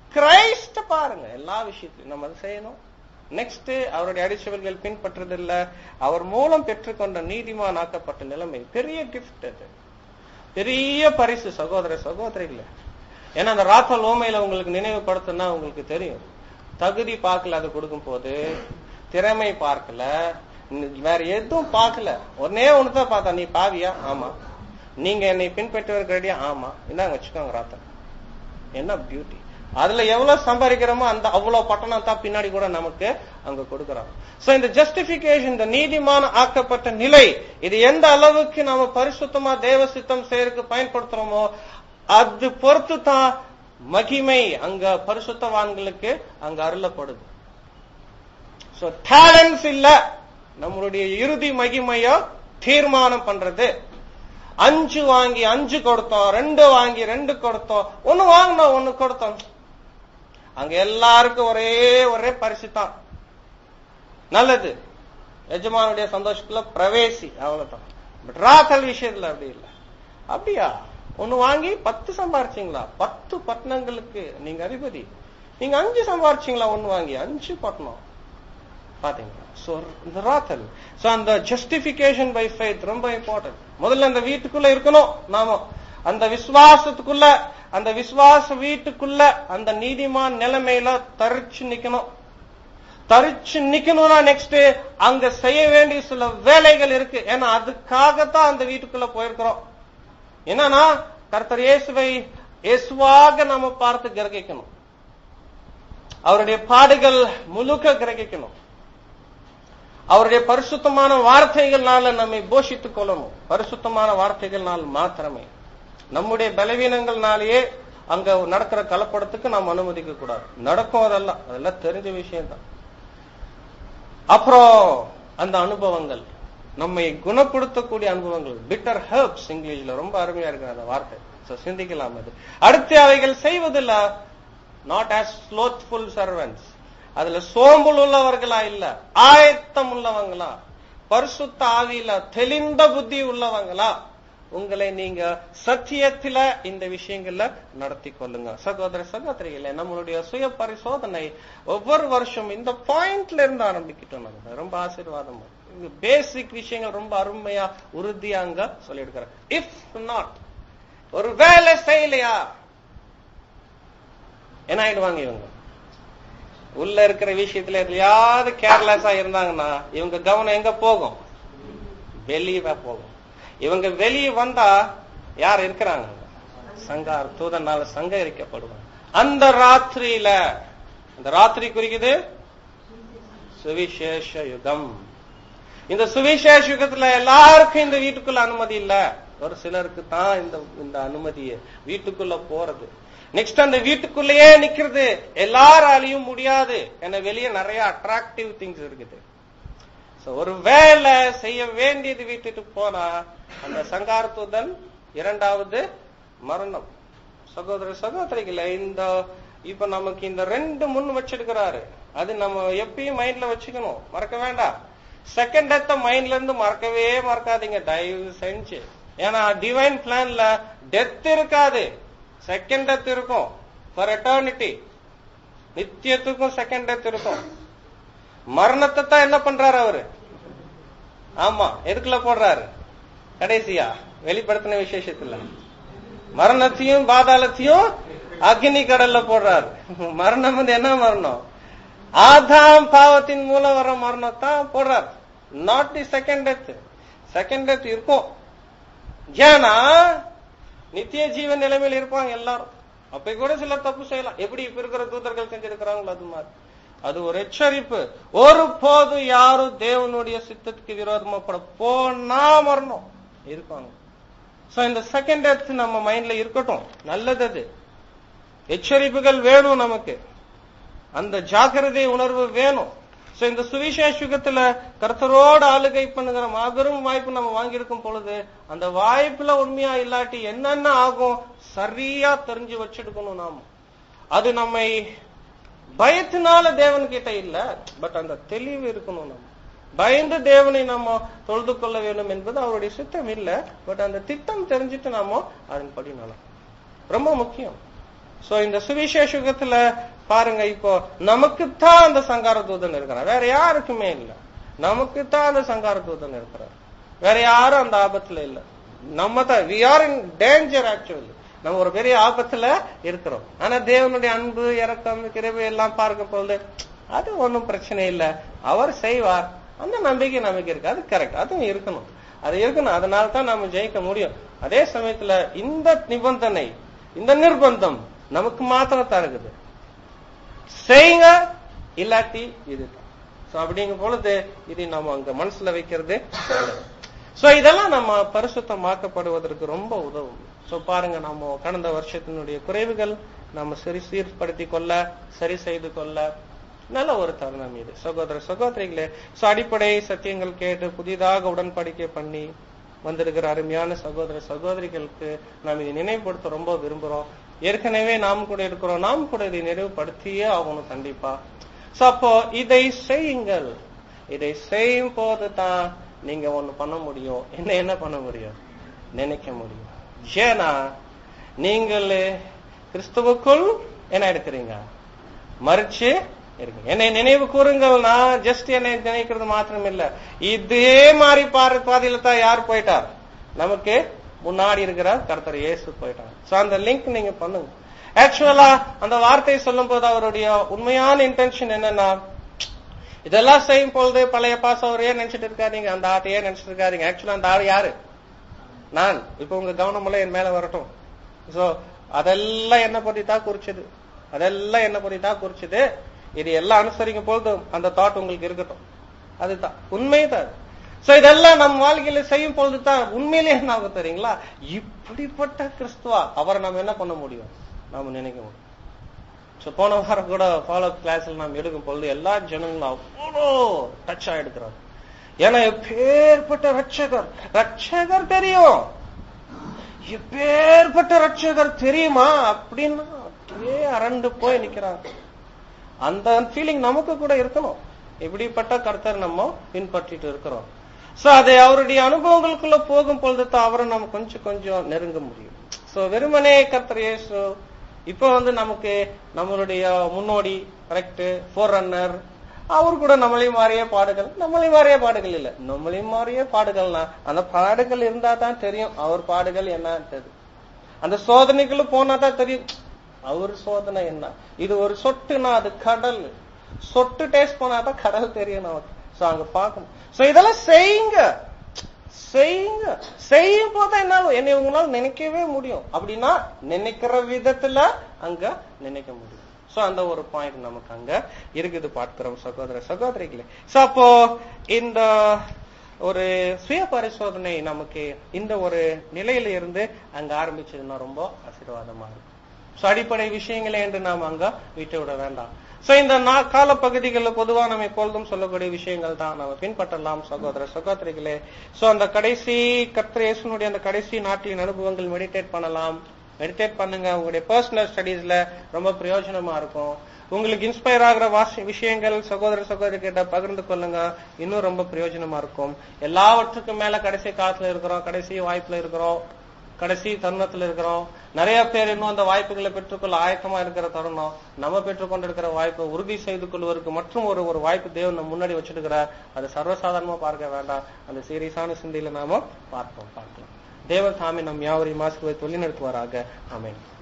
கிரைஸ்ட பாருங்க எல்லா விஷயத்திலும் நம்ம அதை செய்யணும் நெக்ஸ்ட் அவருடைய அடிச்சவர்கள் பின்பற்றதில்ல அவர் மூலம் பெற்றுக்கொண்ட நீதிமான் ஆக்கப்பட்ட நிலைமை பெரிய கிஃப்ட் அது பெரிய பரிசு சகோதர சகோதரிகள ஏன்னா அந்த ராத்தல் ஓமையில உங்களுக்கு நினைவுபடுத்தினா உங்களுக்கு தெரியும் தகுதி பார்க்கல அது கொடுக்கும் போது திறமை பார்க்கல ந- வேற எதுவும் பார்க்கல ஒன்னே ஒண்ணுதான் பார்த்தா நீ பாவியா ஆமா நீங்க என்னை பின்பற்றுவதற்கு ரெடியா ஆமா இந்தாங்க வச்சுக்கோங்க ராத்தல் என்ன பியூட்டி அதுல எவ்வளவு சம்பாதிக்கிறோமோ அந்த அவ்வளவு பட்டணம் தான் பின்னாடி கூட நமக்கு அங்க கொடுக்கறாங்க சோ இந்த ஜஸ்டிபிகேஷன் இந்த நீதிமான ஆக்கப்பட்ட நிலை இது எந்த அளவுக்கு நாம பரிசுத்தமா தேவ சித்தம் செய்யறதுக்கு பயன்படுத்துறோமோ அது பொறுத்து தான் மகிமை அங்க பரிசுத்தவான்களுக்கு அங்க அருளப்படுது சோ டேலண்ட்ஸ் இல்ல நம்மளுடைய இறுதி மகிமையோ தீர்மானம் பண்றது அஞ்சு வாங்கி அஞ்சு கொடுத்தோம் ரெண்டு வாங்கி ரெண்டு கொடுத்தோம் ஒன்னு வாங்கினோம் ஒன்னு கொடுத்தோம் அங்க எல்லாருக்கும் ஒரே ஒரே பரிசு தான் நல்லது எஜமானுடைய சந்தோஷத்துல பிரவேசி அவ்வளவுதான் பட் ராக்கல் விஷயத்துல அப்படி இல்ல அப்படியா ஒன்னு வாங்கி பத்து சம்பாரிச்சீங்களா பத்து பட்டணங்களுக்கு நீங்க அதிபதி நீங்க அஞ்சு சம்பாரிச்சீங்களா ஒன்னு வாங்கி அஞ்சு பட்டணம் பாத்தீங்களா சோ இந்த ராத்தல் சோ அந்த ஜஸ்டிபிகேஷன் பை ஃபெய்த் ரொம்ப இம்பார்ட்டன்ட் முதல்ல அந்த வீட்டுக்குள்ள இருக்கணும் நாம அந்த விசுவாசத்துக்குள்ள அந்த விசுவாச வீட்டுக்குள்ள அந்த நீதிமான் நிலைமையில தரிச்சு நிக்கணும் தரிச்சு நிக்கணும்னா நெக்ஸ்ட் அங்க செய்ய வேண்டிய சில வேலைகள் இருக்கு ஏன்னா அதுக்காகத்தான் அந்த வீட்டுக்குள்ள போயிருக்கிறோம் என்னன்னா கர்த்தர் இயேசுவை இயேசுவாக நம்ம பார்த்து கிரகிக்கணும் அவருடைய பாடுகள் முழுக்க கிரகிக்கணும் அவருடைய பரிசுத்தமான வார்த்தைகள்னால நம்மை போஷித்துக் கொள்ளணும் பரிசுத்தமான வார்த்தைகள்னால் மாத்திரமே நம்முடைய பலவீனங்கள்னாலேயே அங்க நடக்கிற கலப்படத்துக்கு நாம் அனுமதிக்க கூடாது நடக்கும் அதெல்லாம் அதெல்லாம் தெரிஞ்ச விஷயம்தான் அப்புறம் அந்த அனுபவங்கள் நம்மை குணப்படுத்தக்கூடிய அனுபவங்கள் பிட்டர் ஹெர்ப்ஸ் இங்கிலீஷ்ல ரொம்ப அருமையா இருக்கு அந்த வார்த்தை So, சிந்திக்கலாம் அது அடுத்து அவைகள் செய்வதில்ல நாட் ஆஸ் ஸ்லோத்ஃபுல் சர்வன்ஸ் அதுல சோம்பல் உள்ளவர்களா இல்ல ஆயத்தம் உள்ளவங்களா பரிசுத்த ஆவியில தெளிந்த புத்தி உள்ளவங்களா உங்களை நீங்க சத்தியத்தில இந்த விஷயங்கள்ல நடத்தி கொள்ளுங்க சகோதர சகோதரிகளே நம்மளுடைய சுய பரிசோதனை ஒவ்வொரு வருஷம் இந்த பாயிண்ட்ல இருந்து ஆரம்பிக்கிட்டோம் நம்ம ரொம்ப ஆசீர்வாதம் பேசிக் விஷயங்கள் ரொம்ப அருமையா உறுதியா அங்க சொல்லியிருக்கிறேன் இஃப் நாட் ஒரு வேலை செய்யலையா என்ன ஆயிடுவாங்க இவங்க உள்ள இருக்கிற விஷயத்துல எதுலயாவது கேர்லெஸ்ஸா இருந்தாங்கன்னா இவங்க கவனம் எங்க போகும் வெளியே போகும் இவங்க வெளியே வந்தா யார் இருக்கிறாங்க சங்கார் தூதனால சங்கரிக்கப்படுவாங்க அந்த ராத்திரியில இந்த ராத்திரி குறிக்குது சுவிசேஷ யுகம் இந்த சுவிசேஷ யுகத்துல எல்லாருக்கும் இந்த வீட்டுக்குள்ள அனுமதி இல்ல ஒரு சிலருக்கு தான் இந்த இந்த அனுமதி வீட்டுக்குள்ள போறது நெக்ஸ்ட் அந்த வீட்டுக்குள்ளேயே நிக்கிறது எல்லாராலையும் முடியாது ஏன்னா வெளியே நிறைய அட்ராக்டிவ் திங்ஸ் இருக்குது So, ஒரு வேலை செய்ய வேண்டியது விட்டுட்டு போனா அந்த சங்காரத்துதன் இரண்டாவது மரணம் சகோதர சகோதரிகளை இந்த இப்ப நமக்கு இந்த ரெண்டு முன் வச்சிருக்கிறாரு அது நம்ம எப்பயும் மைண்ட்ல வச்சுக்கணும் மறக்க வேண்டாம் செகண்ட் டெத்த மைண்ட்ல இருந்து மறக்கவே மறக்காதீங்க தயவு செஞ்சு ஏன்னா டிவைன் பிளான்ல டெத் இருக்காது செகண்ட் டெத் இருக்கும் ஃபார் எட்டர்னிட்டி நித்தியத்துக்கும் செகண்ட் டெத் இருக்கும் மரணத்தை தான் என்ன பண்றாரு அவரு ஆமா எதுக்குள்ள போடுறாரு கடைசியா வெளிப்படுத்தின விசேஷத்துல மரணத்தையும் பாதாளத்தையும் அக்னி கடல்ல போடுறாரு மரணம் வந்து என்ன மரணம் ஆதாம் பாவத்தின் மூலம் வர மரணத்தான் போடுறாரு not the second death second death இருக்கும் ஏன்னா நித்திய ஜீவன் நிலைமையில் இருப்பாங்க எல்லாரும் அப்ப கூட சில தப்பு செய்யலாம் எப்படி இப்ப இருக்கிற தூதர்கள் செஞ்சிருக்கிறாங்களோ அது மாதிரி அது ஒரு எச்சரிப்பு ஒரு போது யாரும் தேவனுடைய சித்தத்துக்கு விரோதமா பட போனா மரணம் இருப்பாங்க சோ இந்த செகண்ட் டெத் நம்ம மைண்ட்ல இருக்கட்டும் நல்லது அது எச்சரிப்புகள் வேணும் நமக்கு அந்த ஜாக்கிரதை உணர்வு வேணும் சோ இந்த சுவிசேஷ யுகத்துல கர்த்தரோடு ஆளுகை பண்ணுகிற மாபெரும் வாய்ப்பு நம்ம வாங்கியிருக்கும் பொழுது அந்த வாய்ப்புல உண்மையா இல்லாட்டி என்னென்ன ஆகும் சரியா தெரிஞ்சு வச்சிருக்கணும் நாம அது நம்மை பயத்தினால தேவன் கிட்ட இல்ல பட் அந்த தெளிவு இருக்கணும் நம்ம பயந்து தேவனை நம்ம தொழுது கொள்ள வேண்டும் என்பது அவருடைய சித்தம் இல்ல பட் அந்த திட்டம் தெரிஞ்சுட்டு நாம அதன்படி நடக்கும் ரொம்ப முக்கியம் சோ இந்த சுவிசேஷ யுகத்துல பாருங்க இப்போ நமக்குத்தான் அந்த சங்கார தூதன் இருக்கிறார் வேற யாருக்குமே இல்ல நமக்குத்தான் அந்த சங்கார தூதன் இருக்கிறார் வேற யாரும் அந்த ஆபத்துல இல்ல நம்ம தான் we are in danger actually நம்ம ஒரு பெரிய ஆபத்துல இருக்கிறோம் ஆனா தேவனுடைய அன்பு இறக்கம் கிருபை எல்லாம் பார்க்கும் பொழுது அது ஒண்ணும் பிரச்சனை இல்ல அவர் செய்வார் அந்த நம்பிக்கை நமக்கு இருக்கு அது கரெக்ட் அதுவும் இருக்கணும் அது இருக்கணும் அதனால தான் நாம ஜெயிக்க முடியும் அதே சமயத்துல இந்த நிபந்தனை இந்த நிர்பந்தம் நமக்கு மாத்திரம் தான் இருக்குது செய்யுங்க இல்லாட்டி இதுதான் சோ அப்படிங்கும் பொழுது இது நம்ம அங்க மனசுல வைக்கிறது சோ இதெல்லாம் நம்ம பரிசுத்தமாக்கப்படுவதற்கு ரொம்ப உதவும் சோ பாருங்க நம்ம கடந்த வருஷத்தினுடைய குறைவுகள் நம்ம சரி சீர்படுத்தி கொள்ள சரி செய்து கொள்ள நல்ல ஒரு தருணம் இது சகோதர சகோதரிகளே சோ அடிப்படை சத்தியங்கள் கேட்டு புதிதாக உடன்படிக்கை பண்ணி வந்திருக்கிற அருமையான சகோதர சகோதரிகளுக்கு நாம் இதை நினைவுபடுத்த ரொம்ப விரும்புறோம் ஏற்கனவே நாம் கூட இருக்கிறோம் நாம் கூட இதை நினைவுபடுத்தியே ஆகணும் கண்டிப்பா சோ அப்போ இதை செய்யுங்கள் இதை செய்யும் போது தான் நீங்க ஒண்ணு பண்ண முடியும் என்ன என்ன பண்ண முடியும் நினைக்க முடியும் ஏன்னா நீங்கள் கிறிஸ்துவுக்குள் என்ன எடுக்கிறீங்க மறிச்சு இருக்கு என்னை நினைவு கூறுங்கள்னா ஜஸ்ட் என்னை நினைக்கிறது மாத்திரம் இல்ல இதே மாதிரி பாரு பாதையில தான் யார் போயிட்டார் நமக்கு முன்னாடி இருக்கிற கர்த்தர் இயேசு போயிட்டார் சோ அந்த லிங்க் நீங்க பண்ணுங்க ஆக்சுவலா அந்த வார்த்தையை சொல்லும் போது அவருடைய உண்மையான இன்டென்ஷன் என்னன்னா இதெல்லாம் செய்யும் பொழுது பழைய பாச அவரையே நினைச்சிட்டு இருக்காதீங்க அந்த ஆத்தையே நினைச்சிட்டு இருக்காதீங்க ஆக்சுவலா அந்த ஆள் யாரு நான் இப்ப உங்க கவனமெல்லாம் என் மேல வரட்டும் சோ அதெல்லாம் என்ன பத்தி தான் குறிச்சது அதெல்லாம் என்ன பத்தி தான் குறிச்சது இது எல்லாம் அனுசரிக்கும் பொழுது அந்த தாட் உங்களுக்கு இருக்கட்டும் அதுதான் உண்மைதான் சோ இதெல்லாம் நம் வாழ்க்கையில செய்யும் பொழுது தான் உண்மையிலேயே என்ன ஆகும் தெரியுங்களா இப்படிப்பட்ட கிறிஸ்துவா அவரை நம்ம என்ன பண்ண முடியும் நாம நினைக்க முடியும் சோ போன வாரம் கூட ஃபாலோ கிளாஸ்ல நாம் எடுக்கும் பொழுது எல்லா ஜனங்களும் அவ்வளோ டச் ஆயிடுக்கிறாங்க ஏன்னா எப்பேற்பட்ட ரட்சகர் ரட்சகர் தெரியும் எப்பேற்பட்ட ரட்சகர் தெரியுமா அப்படின்னா அப்படியே அரண்டு போய் நிக்கிறாங்க அந்த ஃபீலிங் நமக்கு கூட இருக்கணும் இப்படிப்பட்ட கர்த்தர் நம்ம பின்பற்றிட்டு இருக்கிறோம் சோ அது அவருடைய அனுபவங்களுக்குள்ள போகும் பொழுது தான் அவரை நம்ம கொஞ்சம் கொஞ்சம் நெருங்க முடியும் சோ வெறுமனே கர்த்தர் இயேசு இப்ப வந்து நமக்கு நம்மளுடைய முன்னோடி கரெக்ட் ஃபோர் ரன்னர் அவர் கூட நம்மளையும் மாறிய பாடுகள் நம்மளையும் மாறிய பாடுகள் இல்ல நம்மளையும் மாறிய பாடுகள்னா அந்த பாடுகள் இருந்தா தான் தெரியும் அவர் பாடுகள் என்னன்றது அந்த சோதனைக்குள்ள போனா தான் தெரியும் அவர் சோதனை என்ன இது ஒரு சொட்டுனா அது கடல் சொட்டு டேஸ்ட் போனா தான் கடல் தெரியும் நமக்கு சோ அங்க பார்க்கணும் சோ இதெல்லாம் செய்யுங்க செய்யுங்க செய்யும் போது என்னால என்னை உங்களால நினைக்கவே முடியும் அப்படின்னா நினைக்கிற விதத்துல அங்க நினைக்க முடியும் சோ அந்த ஒரு பாயிண்ட் நமக்கு அங்க இருக்குது பார்க்கிறோம் சகோதர சகோதரிகளே சோ அப்போ இந்த ஒரு சுய பரிசோதனை நமக்கு இந்த ஒரு நிலையில இருந்து அங்க ஆரம்பிச்சதுன்னா ரொம்ப ஆசீர்வாதமா இருக்கும் சோ அடிப்படை விஷயங்களை என்று நாம் அங்க விட்டு விட வேண்டாம் சோ இந்த கால பகுதிகளில் பொதுவா நம்ம எப்பொழுதும் சொல்லக்கூடிய விஷயங்கள் தான் நம்ம பின்பற்றலாம் சகோதர சகோதரிகளே சோ அந்த கடைசி கத்திரேசனுடைய அந்த கடைசி நாட்டின் அனுபவங்கள் மெடிடேட் பண்ணலாம் மெடிடேட் பண்ணுங்க உங்களுடைய பர்சனல் ஸ்டடீஸ்ல ரொம்ப பிரயோஜனமா இருக்கும் உங்களுக்கு இன்ஸ்பயர் ஆகிற வாசி விஷயங்கள் சகோதர சகோதரி கிட்ட பகிர்ந்து கொள்ளுங்க இன்னும் ரொம்ப பிரயோஜனமா இருக்கும் எல்லாவற்றுக்கும் மேல கடைசி காலத்துல இருக்கிறோம் கடைசி வாய்ப்புல இருக்கிறோம் கடைசி தருணத்துல இருக்கிறோம் நிறைய பேர் இன்னும் அந்த வாய்ப்புகளை பெற்றுக்கொள்ள ஆயத்தமா இருக்கிற தருணம் நம்ம பெற்றுக்கொண்டிருக்கிற வாய்ப்பை உறுதி செய்து கொள்வதற்கு மற்றும் ஒரு ஒரு வாய்ப்பு தேவன் நம்ம முன்னாடி வச்சிருக்கிறார் அது சர்வசாதாரணமா பார்க்க வேண்டாம் அந்த சீரியஸான சிந்தையில நாம பார்ப்போம் பார்க்கலாம் தேவன் சாமி நம் யாவரையும் ஆசிர்வதித்து வழி நடத்துவாராக ஆமேன்